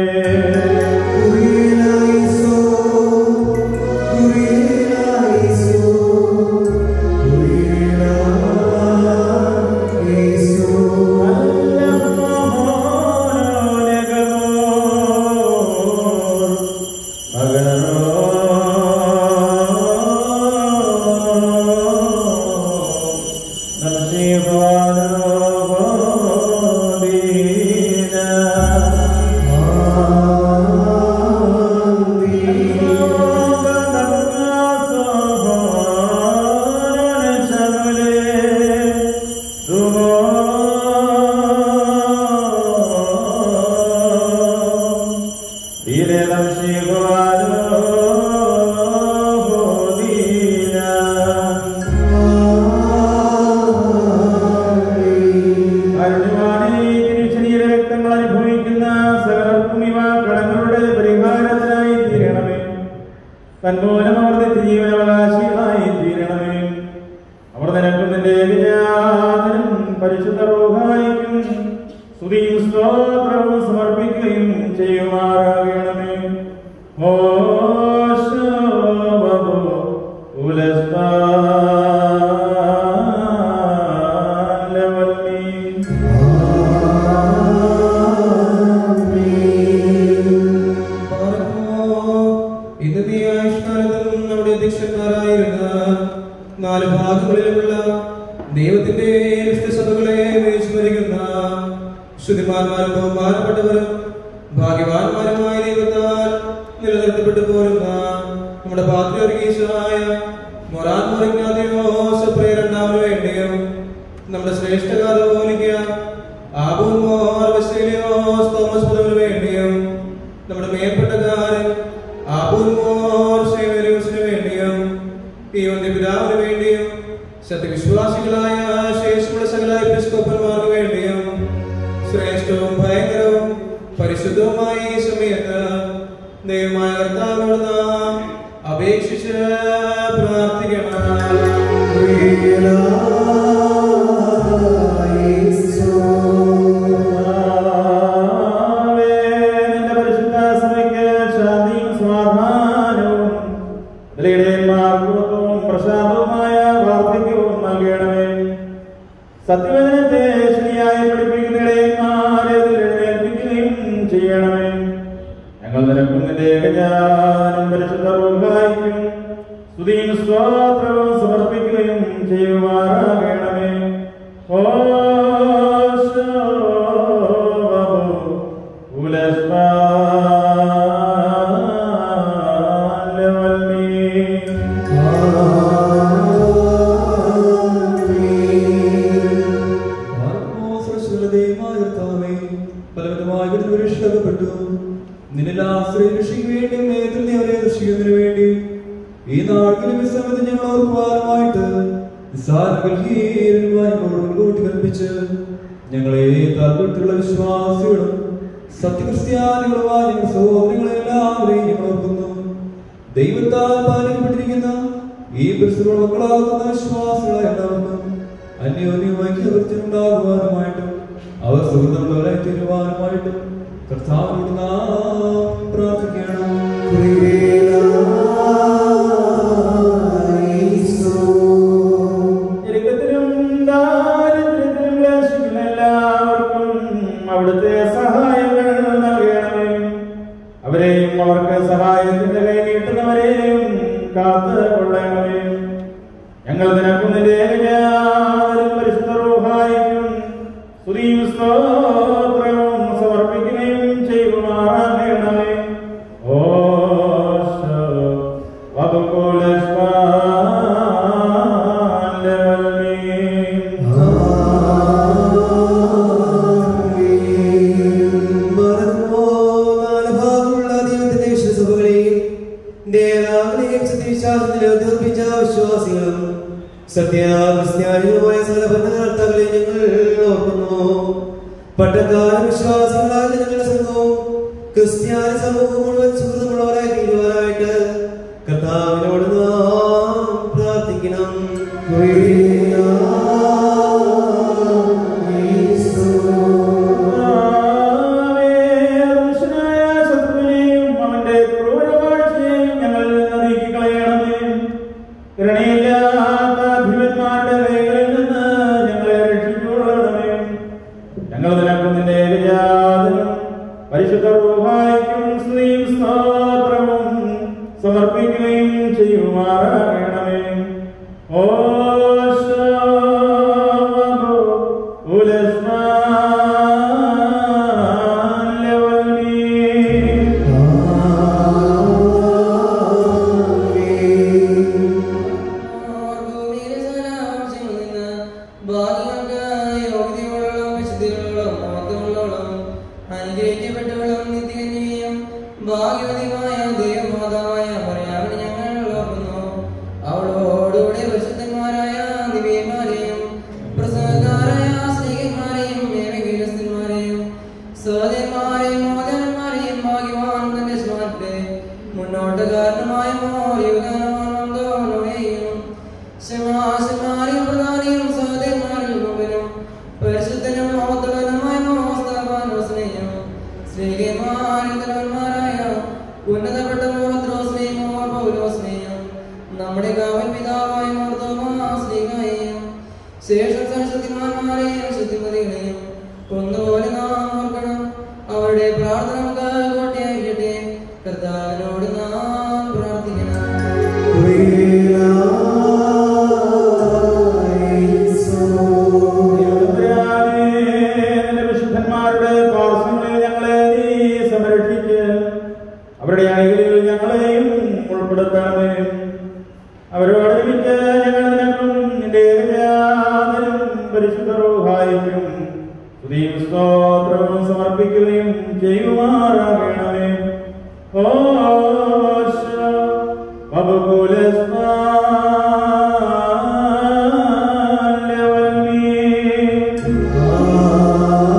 രക്തങ്ങൾ അനുഭവിക്കുന്ന സകലർക്കും ഇവ കടങ്ങളുടെ പരിഹാരത്തിനായി തീരണമേ തന്മൂലം അവർ ജീവനവകാശികളായി തീരണമേ അവർ നിനക്കും നിന്റെ ഏകജാതനും പരിശുദ്ധ റോഹായിക്കും സ്തുതിയും സ്തോത്രവും സമർപ്പിക്കുകയും ചെയ്യുമാറാകണമേ ഉലസ്താലവല്ലീ ഇന്നത്തെ ഈ ആയുഷ്കാലത്തും നമ്മുടെ അധ്യക്ഷന്മാരായിരുന്ന നാല് ഭാഗങ്ങളിലുമുള്ള ദൈവത്തിന്റെ സഭകളെ വിസ്മരിക്കുന്ന ശുദ്ധിമാന്മാരും ബഹുമാനപ്പെട്ടവരും ഭാഗ്യവാന്മാരുമായ ദൈവത്താൽ നിലനിർത്തപ്പെട്ടു പോരുന്ന നമ്മുടെ പാത്രികീശായ മൊറാൻ മുറിഞ്ഞാതിയോസ പ്രേരണാവിന് വേണ്ടിയും നമ്മുടെ ശ്രേഷ്ഠ കാതോലിക്ക ആബൂൽ മോർ വസീലിയോസ് തോമസ് പദവിന് വേണ്ടിയും നമ്മുടെ മേൽപ്പെട്ടക്കാരൻ ആബൂൽ മോർ സേവനസിന് വേണ്ടിയും ഈ വന്യ പിതാവിന് വേണ്ടിയും സത്യവിശ്വാസികളായ ശേഷമുള്ള സകല എപ്പിസ്കോപ്പന്മാർക്ക് വേണ്ടിയും ശ്രേഷ്ഠവും ഭയങ്കരവും പരിശുദ്ധവുമായ ഈ സമയത്ത് ദൈവമായ കർത്താവിനോട് നാം അപേക്ഷിച്ച് കർത്താവേ, നിന്റെ പരിശുദ്ധ സഭയ്ക്ക് ശാന്തിയും സമാധാനവും നിലയിടയന്മാർക്കും പ്രശാന്തവുമായ വാർദ്ധക്യവും നൽകണമേ സത്യവചനത്തെ ശരിയായി പഠിപ്പിക്കുന്ന ഇടയന്മാരെ എഴുന്നേൽപ്പിക്കുകയും ചെയ്യണമേ ഞങ്ങൾ നിനക്കും നിന്റെ ഏകജാതനും പരിശുദ്ധ റൂഹായിക്കും സ്തുതിയും സ്തോത്രവും സമർപ്പിക്കുകയും ചെയ്യുമാറാകണമേ ഉലസ്പാലവൽമീ ഈ നാട്ടിലെ വിശ്രമത്തിൽ ഞങ്ങൾ ഓർക്കുവാനുമായിട്ട് കൂട്ടി കൽപ്പിച്ച് ഞങ്ങളെ താല്പര്യത്തിലുള്ള വിശ്വാസികളും സത്യക്രിസ്ത്യാനികളുമായ ഞങ്ങൾ സഹോദരങ്ങളെ എല്ലാവരെയും ഞങ്ങൾ ഓർക്കുന്നു ദൈവത്താൽ പാലിക്കപ്പെട്ടിരിക്കുന്ന ഈ പരിസര മക്കളാകുന്ന വിശ്വാസികളെ എല്ലാവർക്കും അന്യോന്യമായി ഉണ്ടാകുവാനുമായിട്ടും അവർ സുഹൃത്തുക്കളായി തീരുവാനുമായിട്ടും കർത്താവിനോട് നാം പ്രാർത്ഥിക്കണം ഞെരുക്കത്തിലും ദാരിദ്ര്യത്തിലും ക്ലേശിക്കുന്ന എല്ലാവർക്കും അവിടുത്തെ സഹായങ്ങൾ നൽകണമേ അവരെയും അവർക്ക് സഹായത്തിന്റെ കൈ നീട്ടുന്നവരെയും കാത്ത് കൊള്ളണമേ ഞങ്ങൾ നിനക്കും നിന്റെ ഏകജാതനും പരിശുദ്ധ റൂഹായിക്കും സ്തുതിയും സ്തോത്രവും സമർപ്പിക്കുകയും ചെയ്യുമാറാകണമേ ഓശോ വകുക്കുലസ്പാലവൽമീ സഭകളെയും ദേവാലയം സത്യവിശ്വാസത്തിൽ ഉദ്യോഗിച്ച വിശ്വാസികളും സത്യാക്രിസ്ത്യാനികളുമായ സകല ഭരണകർത്താക്കളെ ഞങ്ങൾ ഓർക്കുന്നു പട്ടക്കാല വിശ്വാസികളായ ജനങ്ങളുടെ സംഘവും ക്രിസ്ത്യാനി സമൂഹം മുഴുവൻ സുഹൃത്തുമുള്ളവരായി തീരുവാനായിട്ട് കർത്താവിനോട് നാം പ്രാർത്ഥിക്കണം അവന്റെ ക്രൂരവാഴ്ചയെയും ഞങ്ങൾ നീക്കിക്കളയണമേ കരുണയില്ലാത്ത അധിപന്മാരുടെ കൈകളിൽ നിന്ന് ഞങ്ങളെ രക്ഷിച്ചുകൊള്ളണമേ ഞങ്ങൾ നിനക്കും നിന്റെ ഏകജാതനും പരിശുദ്ധ റൂഹായിക്കും സ്ത്രീയും സ്തോത്രവും സമർപ്പിക്കുകയും ചെയ്യുമാറാകണമേ ഓ അനുഗ്രഹിക്കപ്പെട്ടവളും നിത്യകന്യയും ഭാഗ്യവതിമായ ദൈവമാതാവായ പറയാമെന്ന് ഞങ്ങൾ ഓർക്കുന്നു അവളോടുകൂടെ പരിശുദ്ധന്മാരായ ദിവ്യന്മാരെയും പ്രസംഗക്കാരായ സ്ത്രീകന്മാരെയും ഏവഗീരസ്ഥന്മാരെയും സഹോദരന്മാരെയും മോചനന്മാരെയും ഭാഗ്യവാൻ തന്റെ സ്മാരത്തെ മുന്നോട്ട് കാരണമായ മോയുഗാനോയും ശമാശന്മാരെയും പ്രധാനിയും സഹോദരന്മാരിൽ മുമ്പിലും പരിശുദ്ധനും മോത്തവനുമായ മോസ്തവാനോസ്നെയും സ്ത്രീകന്മാരിൽ തലവന്മാരായ ഉന്നതപ്പെട്ട മോദ്രോസ്നെയും പൗലോസ്നെയും നമ്മുടെ കാവൽ പിതാവായ മോർത്തോമാസ്ലികായെയും ശേഷം സരസ്വതിമാന്മാരെയും ശുദ്ധിമതികളെയും കൊന്നുപോലെ നാം ഓർക്കണം അവരുടെ പ്രാർത്ഥന നമുക്ക് കോട്ടയായിരിക്കട്ടെ കർത്താവിനോട് നാം പ്രാർത്ഥിക്കണം നിന്റെ വിശുദ്ധന്മാരുടെ പാർശ്വങ്ങളിൽ ഞങ്ങളെ നീ സംരക്ഷിച്ച് അവരുടെ അയകളിൽ ഞങ്ങളെയും ഉൾപ്പെടുത്തണമേ അവരോട് ഒരുമിച്ച് ഞങ്ങൾ നിനക്കും നിന്റെ ഏകജാതനും പരിശുദ്ധ റൂഹായിക്കും സ്തുതിയും സ്തോത്രവും സമർപ്പിക്കുകയും ചെയ്യുമാറാകണമേ ഓശ അബകുലസ്മാ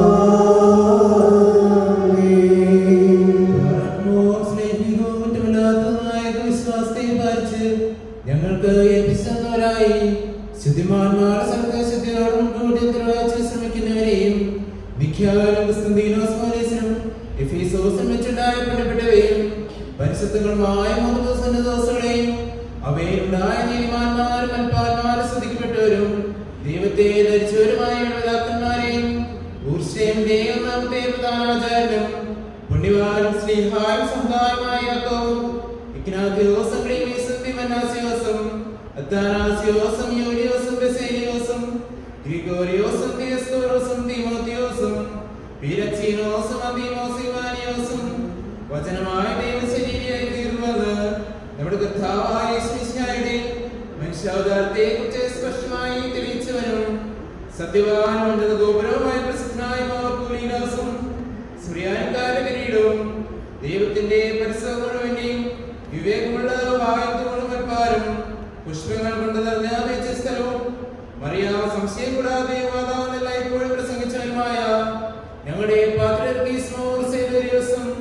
ഞങ്ങൾക്ക് ഏൽപ്പിച്ചവരായി ശുദ്ധിമാന്മാർ സർഗശുദ്ധിയോടും കൂടി നിർവഹിച്ച് ശ്രമിക്കുന്നവരെയും മിഖ്യാലും ക്രിസ്തുന്തീനോസ്മോനീസിനും എഫീസോസും വെച്ചുണ്ടായ പിടിപ്പെട്ടവയും പരിശുദ്ധങ്ങളുമായ മൂന്ന് സന്നദ്ധോസുകളെയും അവയിലുണ്ടായ നീതിമാന്മാരും അൽപ്പാന്മാരും ശ്രദ്ധിക്കപ്പെട്ടവരും ദൈവത്തെ ധരിച്ചവരുമായ പിതാക്കന്മാരെയും ഊർഷയുടെയും ഒന്നാമത്തെ പ്രധാനാചാര്യനും പുണ്യവാനും സ്നേഹായും സമുദായമായ യാക്കോവും ഇഗ്നാത്തിയോസും ക്ലീമീസും തിമനാസിയോസും അത്താനാസിയോസും യൂലിയോസും ബെസേലിയോസും ഗ്രിഗോറിയോസും തിയസ്തോറോസും തിമോത്തിയോസും പീരക്സീനോസും അന്തീമോസിവാനിയോസും വചനമായ ദൈവശരീരയായി തീർന്നത് നമ്മുടെ കർത്താവായ യേശുമിശിഹായുടെ മനുഷ്യാവതാരത്തെ കുറിച്ച് സ്പഷ്ടമായി തെളിയിച്ചവനും സത്യവാനും ഉന്നത ഗോപുരവുമായ പ്രസിദ്ധനായ മാർക്കുലീനാസും സൂര്യാനക്കാര കിരീടവും ദൈവത്തിന്റെ പരിസരം മുഴുവനെയും വിവേകമുള്ള വായത്തോടും മൽപ്പാരും പുഷ്പങ്ങൾ കൊണ്ട് നിറഞ്ഞ വെച്ച സ്ഥലവും മറിയാ സംശയം കൂടാതെ മാതാവെന്നല്ല ഇപ്പോഴും പ്രസംഗിച്ചവരുമായ ഞങ്ങളുടെ പാത്രർക്കീസ്മോസും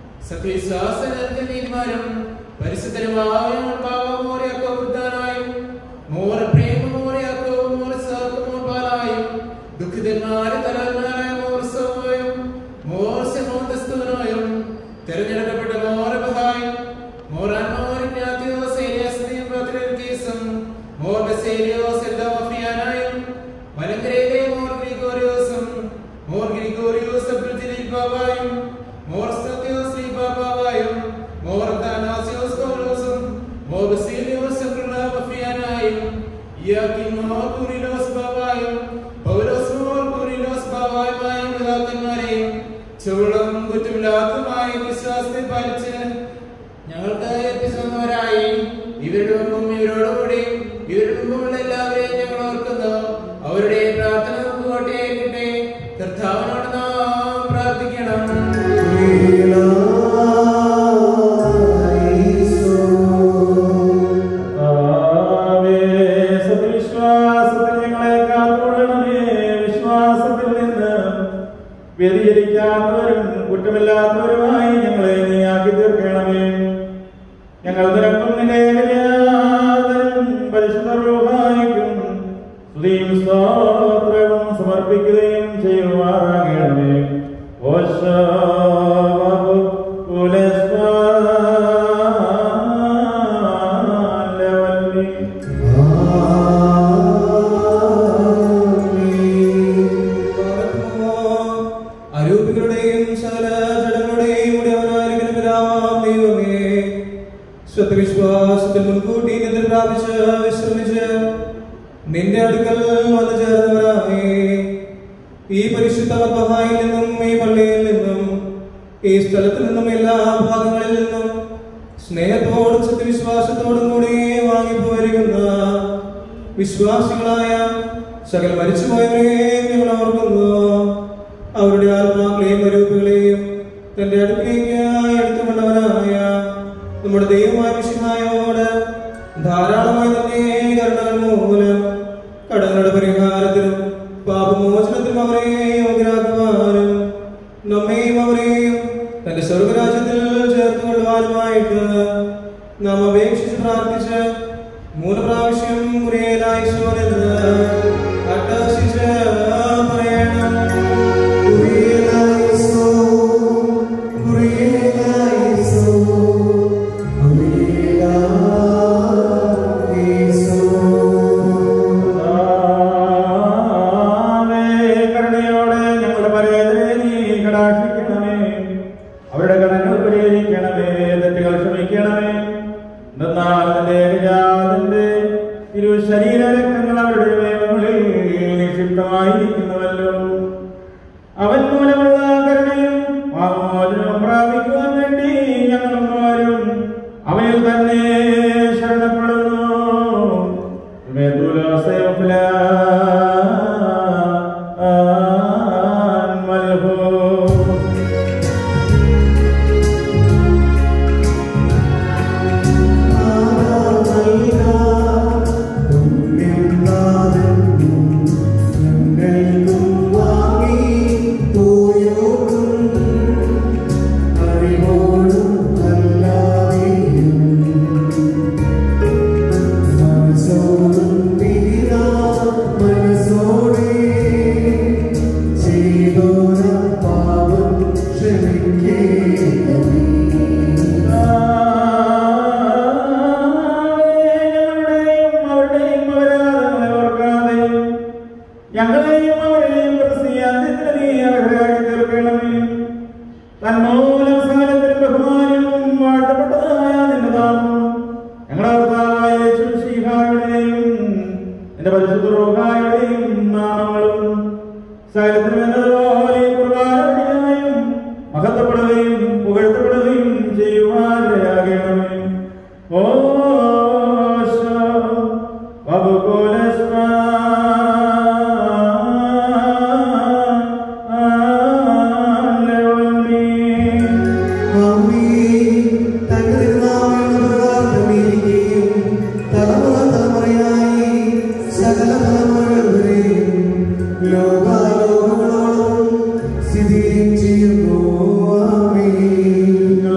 സത്യവിശ്വാസനീതിമാരും പരിശുദ്ധരുമായ പാവമോറിയാക്കോ വൃദ്ധാനായും മോറ പ്രേമമോറിയാക്കോ മോറ സാർക്കമോ പാലായും ദുഃഖിതന്മാരെ തലവന്മാരായ മോർസോയും മോർസമോന്തസ്തുവനോയും തെരഞ്ഞെടുക്കപ്പെട്ട മോറബഹായും മോറാൻ മോറിനാത്തിയോസ് ഏലിയാസ്നെയും പാത്രർക്കീസും മോർ ബസേലിയോസ് എൽദോഫിയാനായും മലങ്കരയിലെ മോർ ഗ്രിഗോറിയോസും മോർ ഗ്രിഗോറിയോസ് ബ്രിജിലിൽ ബാബായും മോർ സ്തത്യോസ് ലീ ബാബാവായും മോർ താനാസിയോസ് പൗലോസും മോർ ബസേലിയോസ് ബഫിയാനായും ഇയാക്കിൻ മോർ കുറിലോസ് ബാബായും പൗലോസ് മോർ കുറിലോസ് ബാബായുമായും പിതാക്കന്മാരെയും ചുവളും കുറ്റമില്ലാത്തതുമായ വിശ്വാസത്തെ പാലിച്ച് ഞങ്ങൾക്ക് ഏൽപ്പിച്ചവരായി ഇവരുടെ മുമ്പും ഇവരോടുകൂടിയും ഇവരുടെ മുമ്പുമുള്ള എല്ലാവരെയും ഞങ്ങൾ ഓർക്കുന്നു അവരുടെ പ്രാർത്ഥന നമുക്ക് കോട്ടയായിരിക്കട്ടെ കർത്താവിനോട് നാം പ്രാർത്ഥിക്കണം കർത്താവേ, സത്യവിശ്വാസികളുടെ വ്യതിചരിക്കാത്തവരും കുറ്റമില്ലാത്തവരുമായി ഞങ്ങളെ നീ ആക്കി തീർക്കണമേ ഞങ്ങൾ നിരക്കും നിന്റെ ഏകജാതനും പരിശുദ്ധ റൂഹായിക്കും സ്തുതിയും സ്തോത്രവും സമർപ്പിക്കുകയും ചെയ്യുമാറാകണമേ ഓശാവു കുലസ്വാലവല്ലി അരൂപികളുടെയും സകല ജഡങ്ങളുടെയും ഉടയവനായിരിക്കുന്ന പിതാവാം ദൈവമേ സ്വത്വിശ്വാസത്തിൽ മുൻകൂട്ടി നിദ്ര പ്രാപിച്ച് വിശ്രമിച്ച് നിന്റെ അടുക്കൽ വന്നു ചേർന്നവരായി ഈ പരിശുദ്ധ മഹായിൽ നിന്നും ഈ പള്ളിയിൽ നിന്നും ഈ സ്ഥലത്ത് നിന്നും എല്ലാ ഭാഗങ്ങളിൽ നിന്നും സ്നേഹത്തോടും സത്യവിശ്വാസത്തോടും കൂടി വാങ്ങിപ്പോയിരിക്കുന്ന വിശ്വാസികളായ സകല മരിച്ചുപോയവരെയും ഞങ്ങൾ ഓർക്കുന്നു അവരുടെ ആത്മാക്കളെയും അരൂപങ്ങളെയും തന്റെ അടുക്കിലേക്ക് എടുത്തുകൊണ്ടവനായ നമ്മുടെ ദൈവമായ വിശുദ്ധായോട് ധാരാളമായി തന്നെ കരുണകൾ മൂലം കടങ്ങളുടെ പരിഹാരത്തിനും പാപമോചനത്തിനും അവരെ യോഗ്യരാക്കുവാനും നമ്മെയും അവരെയും തന്റെ സ്വർഗരാജ്യത്തിൽ ചേർത്തുകൊള്ളുവാനുമായിട്ട് നാം അപേക്ഷിച്ച് പ്രാർത്ഥിച്ച് മൂന്ന് പ്രാവശ്യം കുറിയലായിശോരെന്ന് അട്ടഹസിച്ച് പറയണം കുറിയലായിസോ കുറിയലായിസോ കർത്താവേ, കരുണയോടെ ഞങ്ങളുടെ പരേതരെ നീ കടാക്ഷിക്കണമേ അവരുടെ കടങ്ങൾ പരിഹരിക്കണമേ തെറ്റുകൾ ക്ഷമിക്കണമേ എന്നാൽ നിന്റെ ഏകജാതന്റെ ഇരു ശരീര രക്തങ്ങൾ അവരുടെ വേഗങ്ങളിൽ നിക്ഷിപ്തമായിരിക്കുന്നുവല്ലോ അവൻ മൂലമുള്ള കരുണയും പാപമോചനവും പ്രാപിക്കുവാൻ വേണ്ടി ഞങ്ങളും ആരും അവയിൽ തന്നെ ശരണപ്പെടുന്നു ഞങ്ങളുടെയും അവരുടെയും അപരാധങ്ങളെ ഓർക്കാതെയും ഞങ്ങളെയും അവരെയും ക്രിസ്തീയാന്ത്യത്തിന് നീ അർഹരാക്കി തീർക്കണമേ തന്മൂലം സകലത്തിലും ബഹുമാനവും വാഴ്ത്തപ്പെട്ടതായ നിന്റെ നാമം ഞങ്ങളുടെ കർത്താവായ യേശുശീഹായുടെയും നിന്റെ പരിശുദ്ധ റോഹായുടെയും നാമങ്ങളും സകലത്തിലും എന്നതുപോലെ ഈ കുർബാന വഴിയായും മഹത്വപ്പെടുകയും പുകഴ്ത്തപ്പെടുകയും ചെയ്യുവാനിടയാകണമേ ഓ സ്ഥിതി ചെയ്യുന്നു ആമേൻ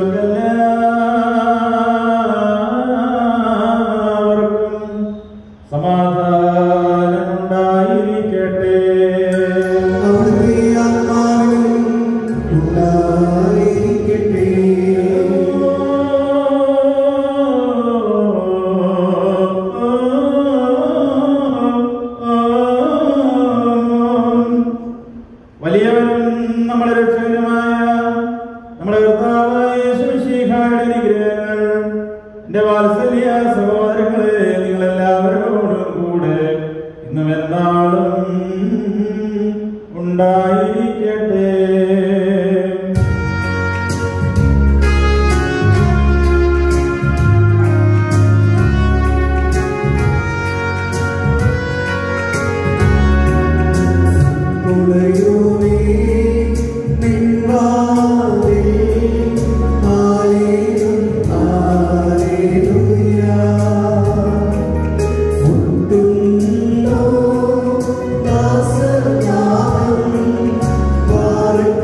നിങ്ങൾക്കെല്ലാവർക്കും സമാധാനമുണ്ടായിരിക്കട്ടെ അവിടുത്തെ ആത്മാവിനും ഉണ്ടായിരിക്കട്ടെ വലിയവനും നമ്മുടെ രക്ഷകനുമായ നമ്മുടെ കർത്താവായ യേശുമിശിഹായുടെ അനുഗ്രഹങ്ങൾ എന്റെ വാത്സല്യ സഹോദരങ്ങളെ നിങ്ങളെല്ലാവരോടും കൂടെ ഇന്നും എന്നാളും ഉണ്ടായിരിക്കട്ടെ ഉടയോനേ നിൻവാതിൽ ഹല്ലേലൂയ ഹല്ലേലൂയ മുട്ടുന്നോ ദാസനാമം പാർക്ക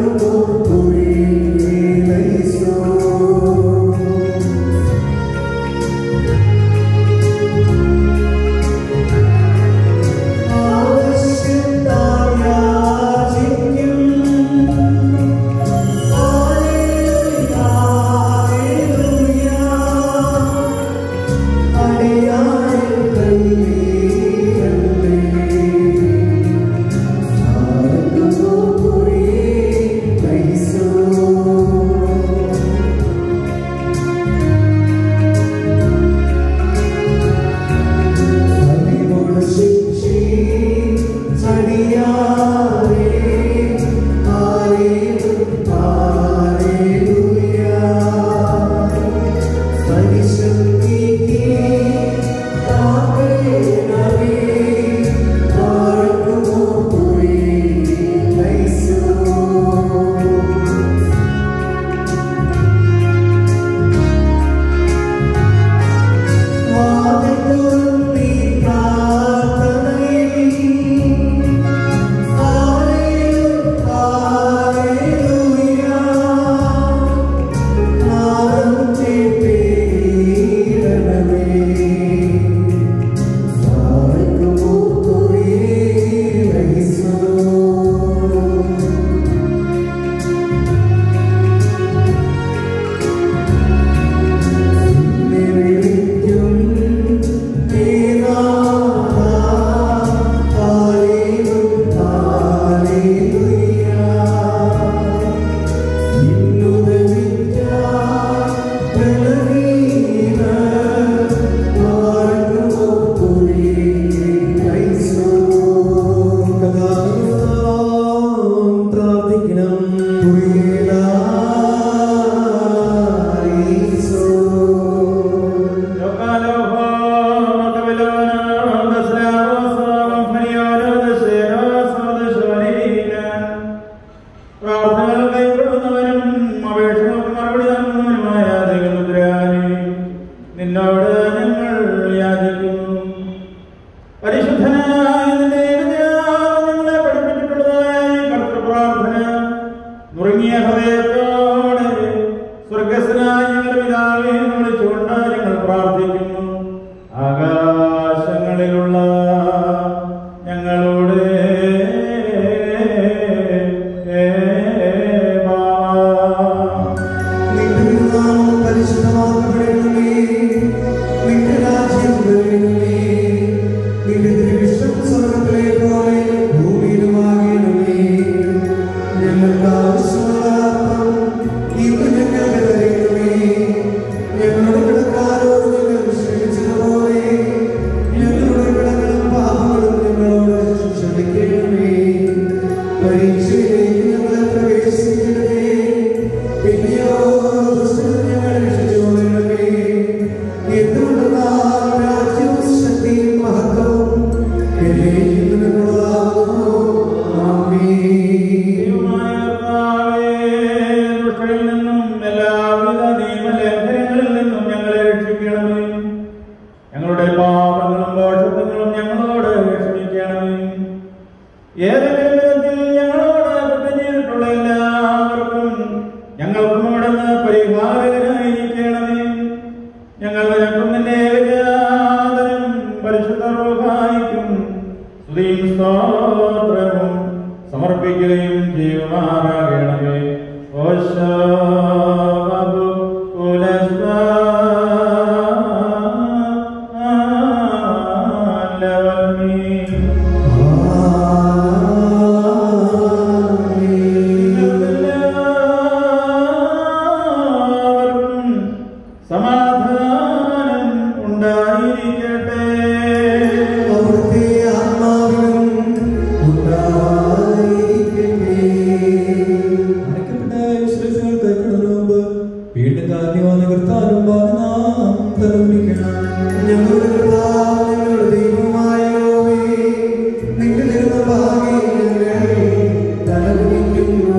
ഞങ്ങളോട് ക്ഷമിക്കണമേ ഏതെങ്കിലും വിധത്തിൽ ഞങ്ങളോട് കുറ്റം ചെയ്തിട്ടുള്ള എല്ലാവർക്കും ഞങ്ങൾക്കും അവിടുന്ന് പരിഹാരകനായിരിക്കണമേ ഞങ്ങൾ നിനക്കും നിന്റെ ഏകജാതനും പരിശുദ്ധ റൂഹായിക്കും സ്തുതിയും സ്തോത്രവും സമർപ്പിക്കുകയും ചെയ്യുമാറാകണമേ ഓശാബു എല്ലാവർക്കും സമാധാനം ഉണ്ടായിരിക്കട്ടെ അവിടുത്തെ ആത്മാവിനും ഉണ്ടായിരിക്കട്ടെ. അടയ്ക്കപ്പെട്ട വിശ്വാസികൾ കൈക്കൊള്ളുന്നതിന് മുമ്പ് വീണ്ടും കാരണവാന കർത്താവിനും നാം തലമുനിക്കണം ഞങ്ങളുടെ കർത്താവ് ഞങ്ങളുടെ ദൈവമായ യഹോവേ, നിന്റെ നിർമ്മഭാഗ്യം ഞങ്ങൾ തലകുനിക്കുന്നു.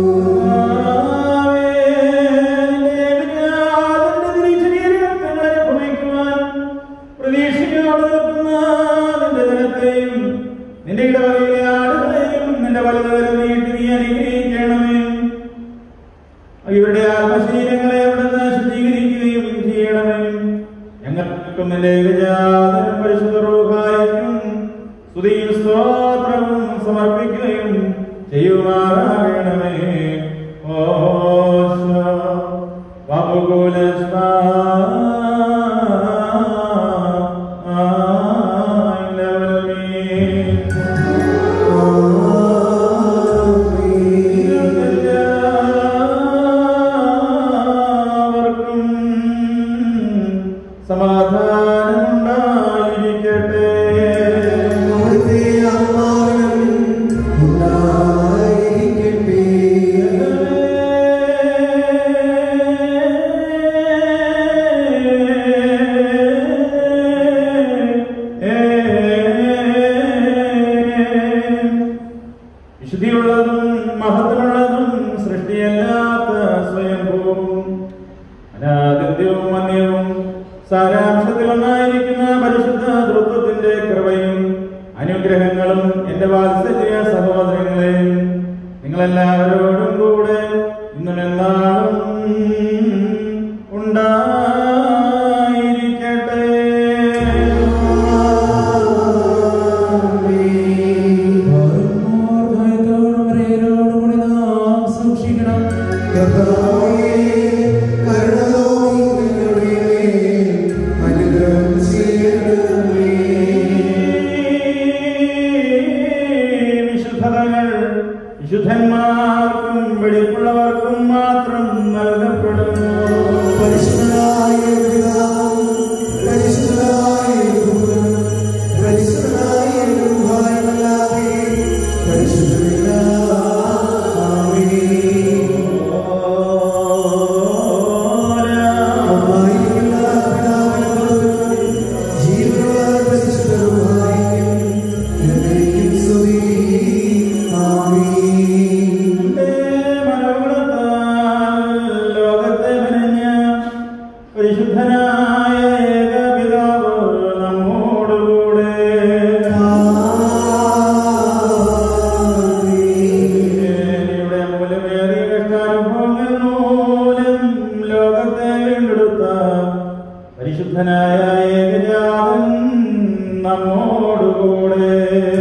പ്രതീക്ഷയോടെ നിൽക്കുന്ന നിന്റെ ജനത്തെയും നിന്റെ ഇടവകയിലെ ആടുകളെയും നിന്റെ വലുതരം നീട്ടി നീ അനുഗ്രഹിക്കണമേ ഇവരുടെ ആത്മശരീരങ്ങളെ അവിടുന്ന് ശുദ്ധീകരിക്കുകയും ചെയ്യണമേ ഞങ്ങൾക്കും നിന്റെ ഏകജാതനും പരിശുദ്ധ റൂഹായിക്കും സ്തുതിയും സ്തോത്രവും സമർപ്പിക്കുകയും ചെയ്യുമാറാകണമേ ഓശ എല്ലാവർക്കും സമാധാനമുണ്ടായിരിക്കട്ടെ അവിടുത്തെ ആത്മാവിനും ഉണ്ടായിരിക്കട്ടെ. വിശുദ്ധിയുള്ളതും മഹത്വമുള്ളതും സൃഷ്ടിയല്ലാത്ത സ്വയംഭൂവും അനാദിത്യവും മന്യവും സാരാംശത്തിൽ ഒന്നായിരിക്കുന്ന പരിശുദ്ധ തൃത്വത്തിന്റെ കൃപയും അനുഗ്രഹങ്ങളും എന്റെ വാത്സല്യ സഹോദരങ്ങളെയും നിങ്ങളെല്ലാവരോടും കൂടെ ഇന്നും എന്നാളും ഉണ്ടായിരിക്കട്ടെ കർത്താവേ, കരുണ തോന്നി ഞങ്ങളുടെ മേൽ അനുഗ്രഹം ചെയ്യണമേ. വിശുദ്ധതകൾ വിശുദ്ധന്മാർക്കും വെടിപ്പുള്ളവർക്കും മാത്രം നൽകപ്പെടുന്നു പരിശുദ്ധനായ പിതാവും, പരിശുദ്ധനായ പുത്രനും, പരിശുദ്ധനായ രൂപായുമല്ലാതെ പരിശുദ്ധനില്ല. ആമേൻ. ഒന്നായിരിക്കുന്ന പിതാവിനും പുത്രനും ജീവനുള്ള പരിശുദ്ധ രൂപായിക്കും എന്നേക്കും സ്തുതി. ആമേൻ. ലോകത്തെ മെനഞ്ഞ പരിശുദ്ധനായ ഏകപിതാവ് നമ്മോടുകൂടെ ഇവിടെ മൂലമേറിയ കഷ്ടാനുഭവങ്ങൾ മൂലം ലോകത്തെ വീണ്ടെടുത്ത പരിശുദ്ധനായ ഏകജാതൻ നമ്മോടുകൂടെ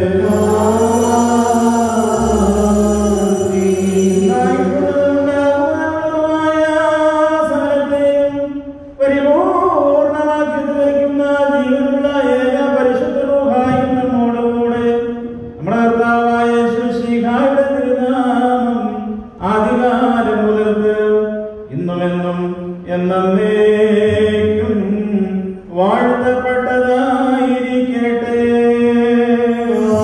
പരിപൂർണമാക്കി തീർക്കുന്ന ജീവനുള്ള ഏക പരിശുദ്ധ റൂഹായും നമ്മോടുകൂടെ നമ്മുടെ കർത്താവായ യേശുശിഹായുടെ തിരുനാമം ആദികാലം മുതൽക്ക് ഇന്നുമെന്നും എന്നേക്കും വാഴ്ത്തപ്പെട്ടതായിരിക്കട്ടെ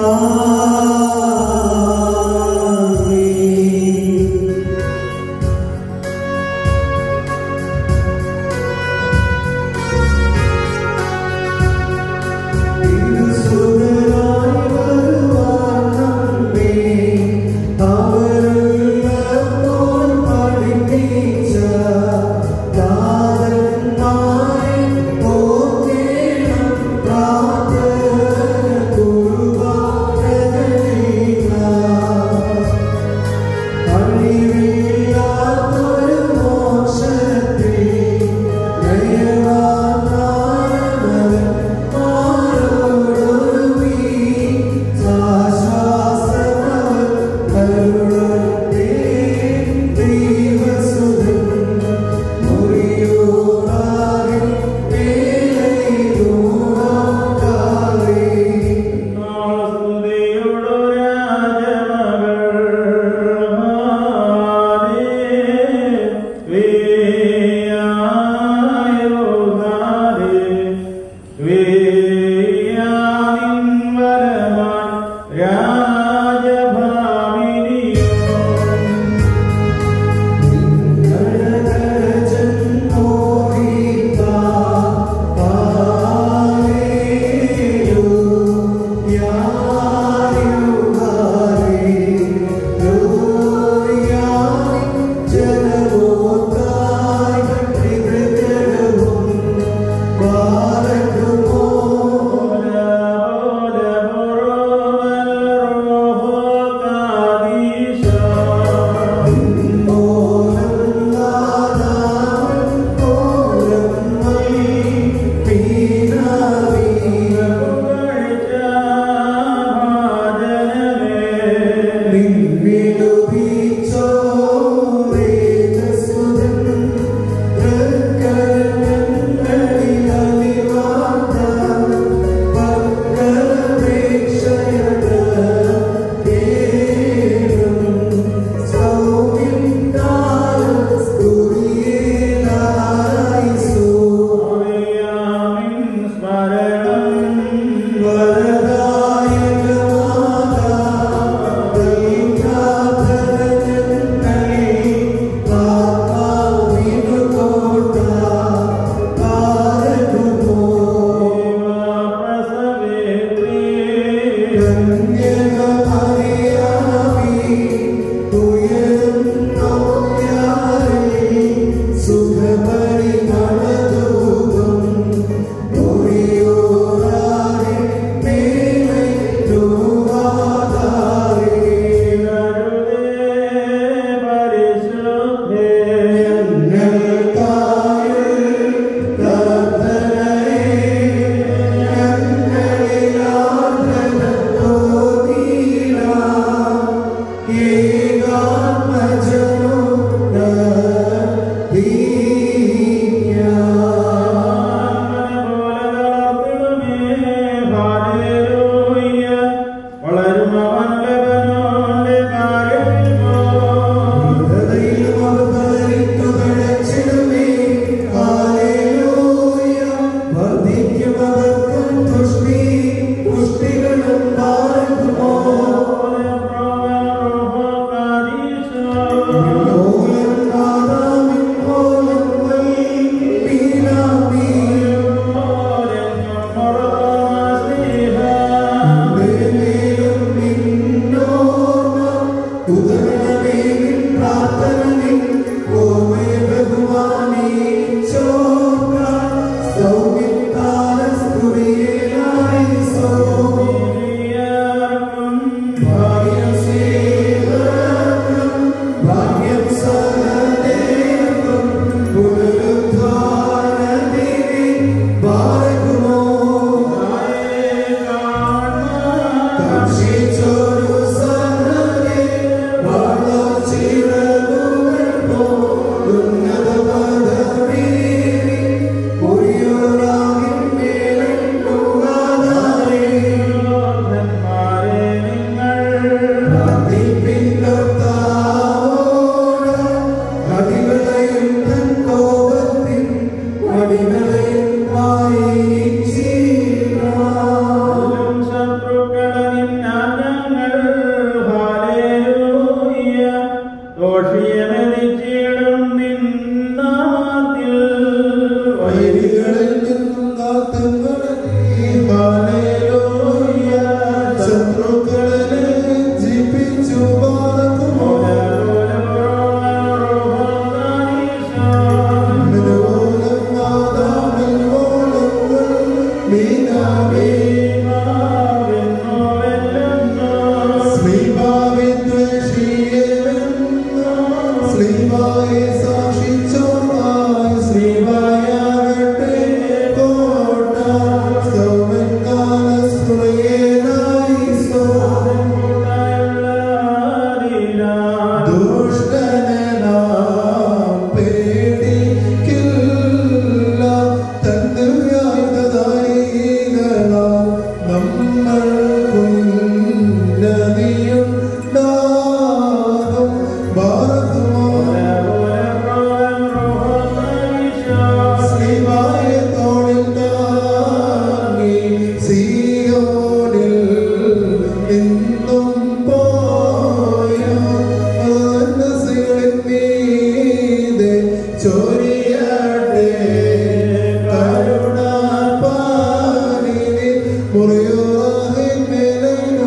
ചോരിയാട്ടെ കരുണ പാലിനി മുറിയോറാഹിൻ മേലു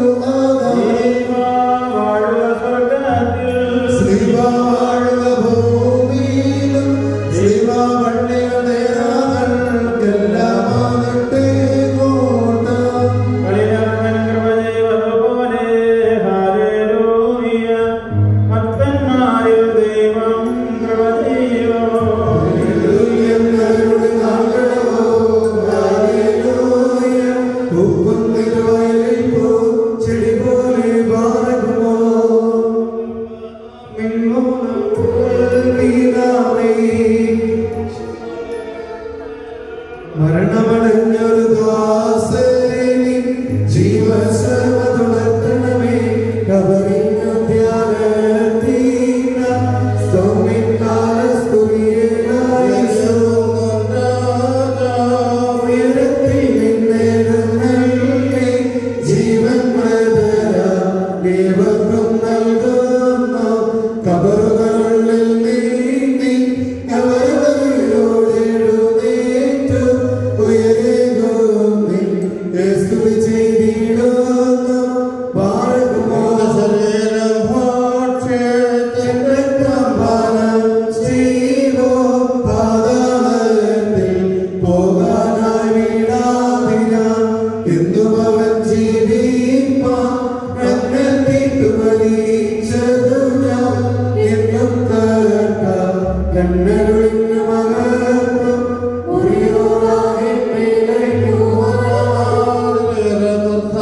ശ്രീവാഴുക ഭൂമിയിലും ശ്രീവാവണ്ണികൾ നേരാകൾക്കെല്ലാം ആകട്ടെ കോട്ട മരണമടഞ്ഞൊരു ദാസനെ ജീവസർവതുണർത്തണമേ കബറിഞ്ഞു ധ്യാനത്തീന സൗമ്യകാല സ്തുതിയേലായി ഉയരത്തിൽ നിന്നെഴുന്നള്ളി ജീവൻ മൃതര ദേവർക്കും നൽകുന്നു കബറുകളിൽ നീന്തി കബറുകളിലോടെഴുന്നേറ്റു ഉയരേകുന്നി സ്തുതി ചെയ്തിടുന്നു പാടുമോ ശ്രീവോ പാതാളത്തിൽ പോകാനായി വീടാതിന എന്നും അവൻ ജീവിപ്പാൻ കണ്ണെത്തിട്ടു വലിച്ചതു ഞാൻ എന്നും തകർക്കാം കണ്ണരുളിഞ്ഞു മകർന്നു ഉരിയോറാകെ മേലയ്ക്കു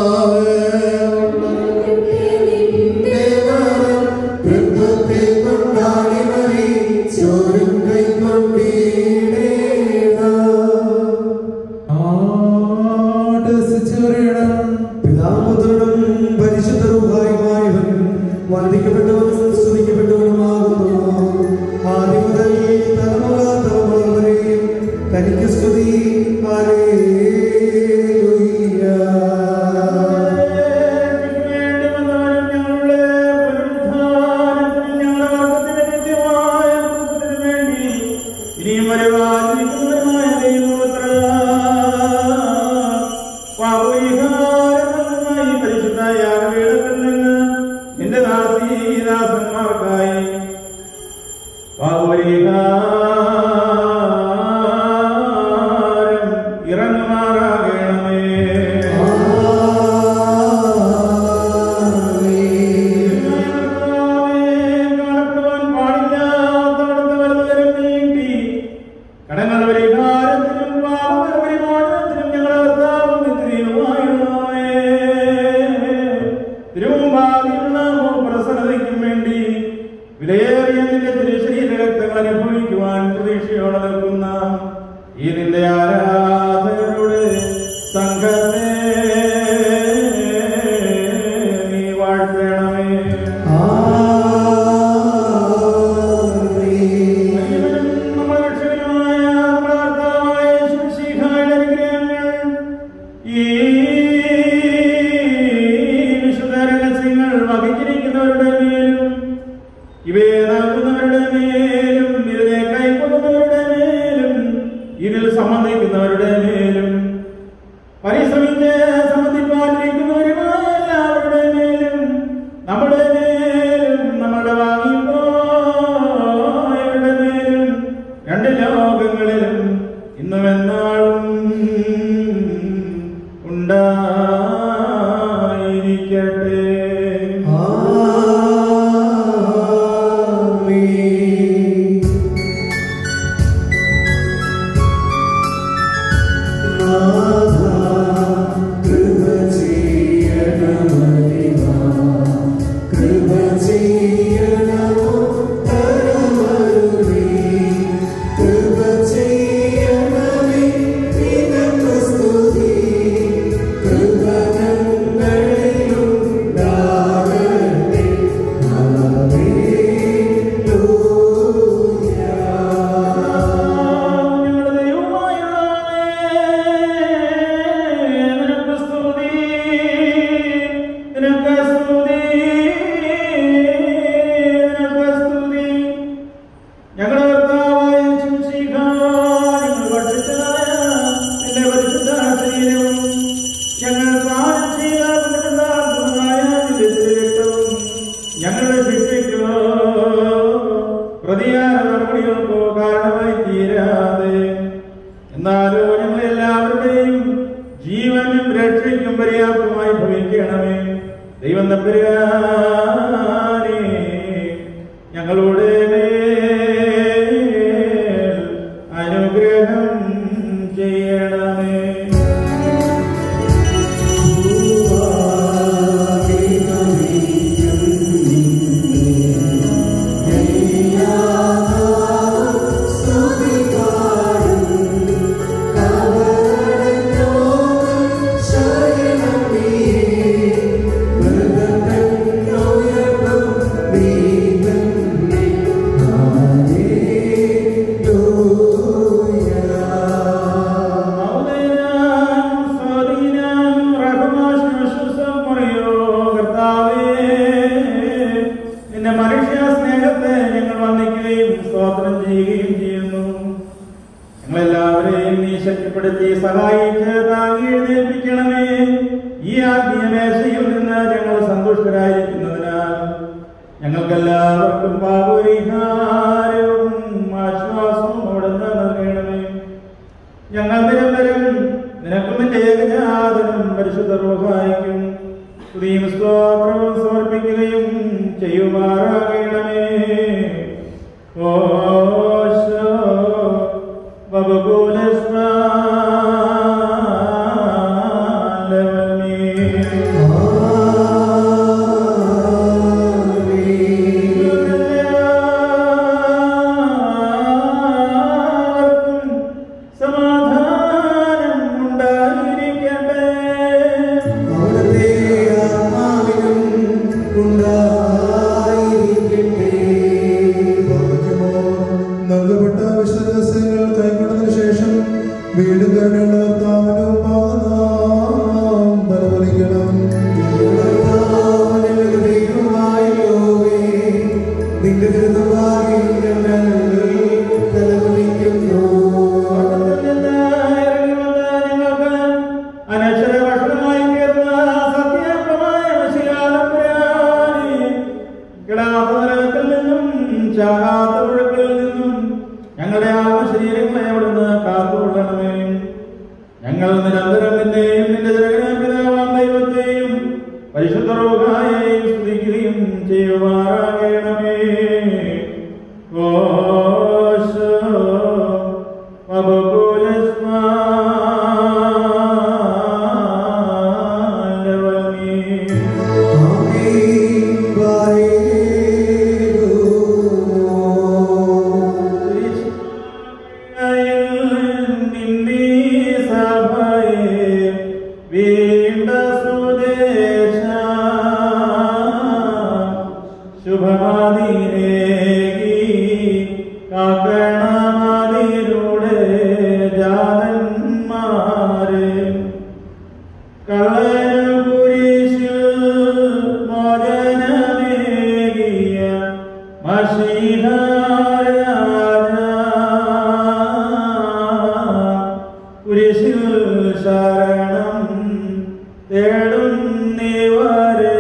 പര്യാപ്തമായി ഭവിക്കണമേ ദൈവം തമ്പുരാനെ ഞങ്ങളുടെ മേൽ അനുഗ്രഹം ചെയ്യണമേ നിന്റെ മനുഷ്യ സ്നേഹത്തെ ഞങ്ങൾ വന്ദിക്കുകയും സ്തോത്രം ചെയ്യുകയും ചെയ്യുന്നു ഞങ്ങളെല്ലാവരെയും നീ ശക്തിപ്പെടുത്തി സഹായിച്ച് താങ്ങി എഴുന്നേൽപ്പിക്കണമേ ഈ ആത്മീയ മേശയിൽ നിന്ന് ഞങ്ങൾ സന്തുഷ്ടരായിരിക്കുന്നതിനാൽ ഞങ്ങൾക്കെല്ലാവർക്കും പാപപരിഹാരവും ആശ്വാസവും അവിടുന്ന് നൽകണമേ ഞങ്ങൾ നിരന്തരം നിനക്കും നിന്റെ ഏകജാതനും പരിശുദ്ധ റൂഹായിക്കും സ്തുതിയും സ്തോത്രവും സമർപ്പിക്കുകയും ചെയ്യുമാറാകണമേ ഓശോ സമാധാനം ഉണ്ടായിരിക്കട്ടെ അവിടുത്തെ ആത്മാവിനും ഉണ്ടായിരിക്കട്ടെ. നൽകപ്പെട്ട വിശ്വരഹസ്യങ്ങൾ കൈക്കൊണ്ടതിനു ശേഷം വീണ്ടും കരുണയുള്ള കർത്താവിനും നാം ബലവലിക്കണം കർത്താവിന്റെ ദൈവമായോവേ, നിന്റെ തിരുനാമത്തിൽ ഞങ്ങൾ നിലവിളിക്കുന്നു. അനശ്വരഭക്ഷണമായി തീർന്ന സത്യപ്രമായ കിടാത്തനരകത്തിൽ നിന്നും ചാകാത്ത പുഴക്കിൽ നിന്നും ഞങ്ങളുടെ ആത്മശരീരങ്ങളെ അവിടുന്ന് കാത്തുകൊള്ളണമേ ഞങ്ങൾ നിരന്തരം നിന്നെയും നിന്റെ ജഗനാപിതാവാം ദൈവത്തെയും പരിശുദ്ധ റോഗായെയും സ്തുതിക്കുകയും ചെയ്യുമാറാകണമേ ഓശോ ആമേൻ പറയുന്നു. ശുഭമാതിരേകി കാക്കണമാതിലൂടെ ജാതന്മാരെ കള്ളനുകുരിശിൽ മോചനമേകിയ മഷീഹാരാജ കുരിശിൽ ശരണം തേടും നീവരെ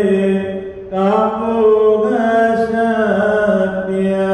കാപ്പുക ശക്തിയ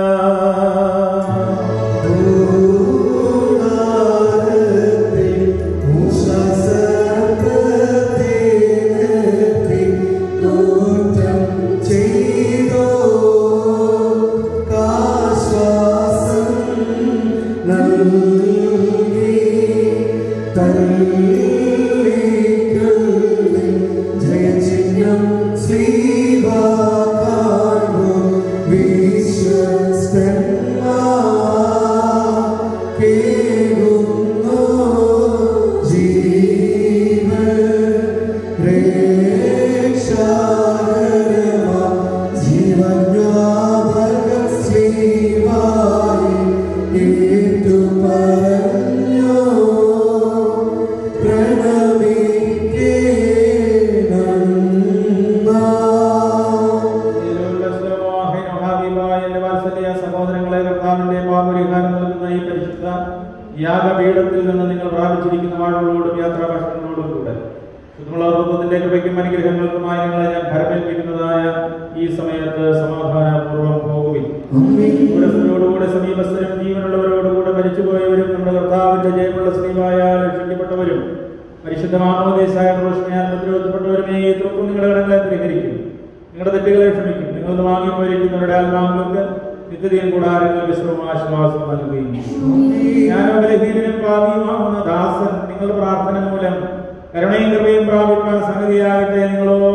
സഹോദരങ്ങളെ കർത്താവിന്റെ പാപരിഹാരം നൽകുന്ന ഈ പരിശുദ്ധ യാഗപീഠത്തിൽ നിന്ന് നിങ്ങൾ പ്രാപിച്ചിരിക്കുന്ന വാഴുകളോടും യാത്രാഭാഷകളോടും കൂടെ ശുദ്ധമുള്ള ഋതുവിന്റെ കൃപയ്ക്കും അനുഗ്രഹങ്ങൾക്കുമായി നിങ്ങളെ ഞാൻ ഭരമേൽപ്പിക്കുന്നതായ ഈ സമയത്ത് സമാധാനപൂർവ്വം പോകുവിൻ ദൂരസ്ഥരോടുകൂടെ സമീപസ്ഥരും ജീവനുള്ളവരോടുകൂടെ മരിച്ചുപോയവരും നമ്മുടെ കർത്താവിന്റെ ജയമുള്ള സ്ത്രീമായ രക്ഷിക്കപ്പെട്ടവരും പരിശുദ്ധ വിശുദ്ധ മാമോദേശായ റോഷണയാൽ പ്രതിരോധപ്പെട്ടവരുമേ ഈ തൂക്കം നിങ്ങളുടെ കടങ്ങളെ പരിഹരിക്കും നിങ്ങളുടെ തെറ്റുകളെ ക്ഷമിക്കും നിങ്ങൾ വാങ്ങി പോയിരിക്കുന്നവരുടെ ആത്മാക്കൾക്ക് നിത്യതയും കൂടാരങ്ങൾ വിശ്രമം ആശ്വാസം നൽകുകയും ഞാൻ ബലഹീനനും പാപിയുമാവുന്ന ദാസൻ നിങ്ങളുടെ പ്രാർത്ഥന മൂലം കരുണയും കൃപയും പ്രാപിക്കാൻ സംഗതിയാകട്ടെ നിങ്ങളോ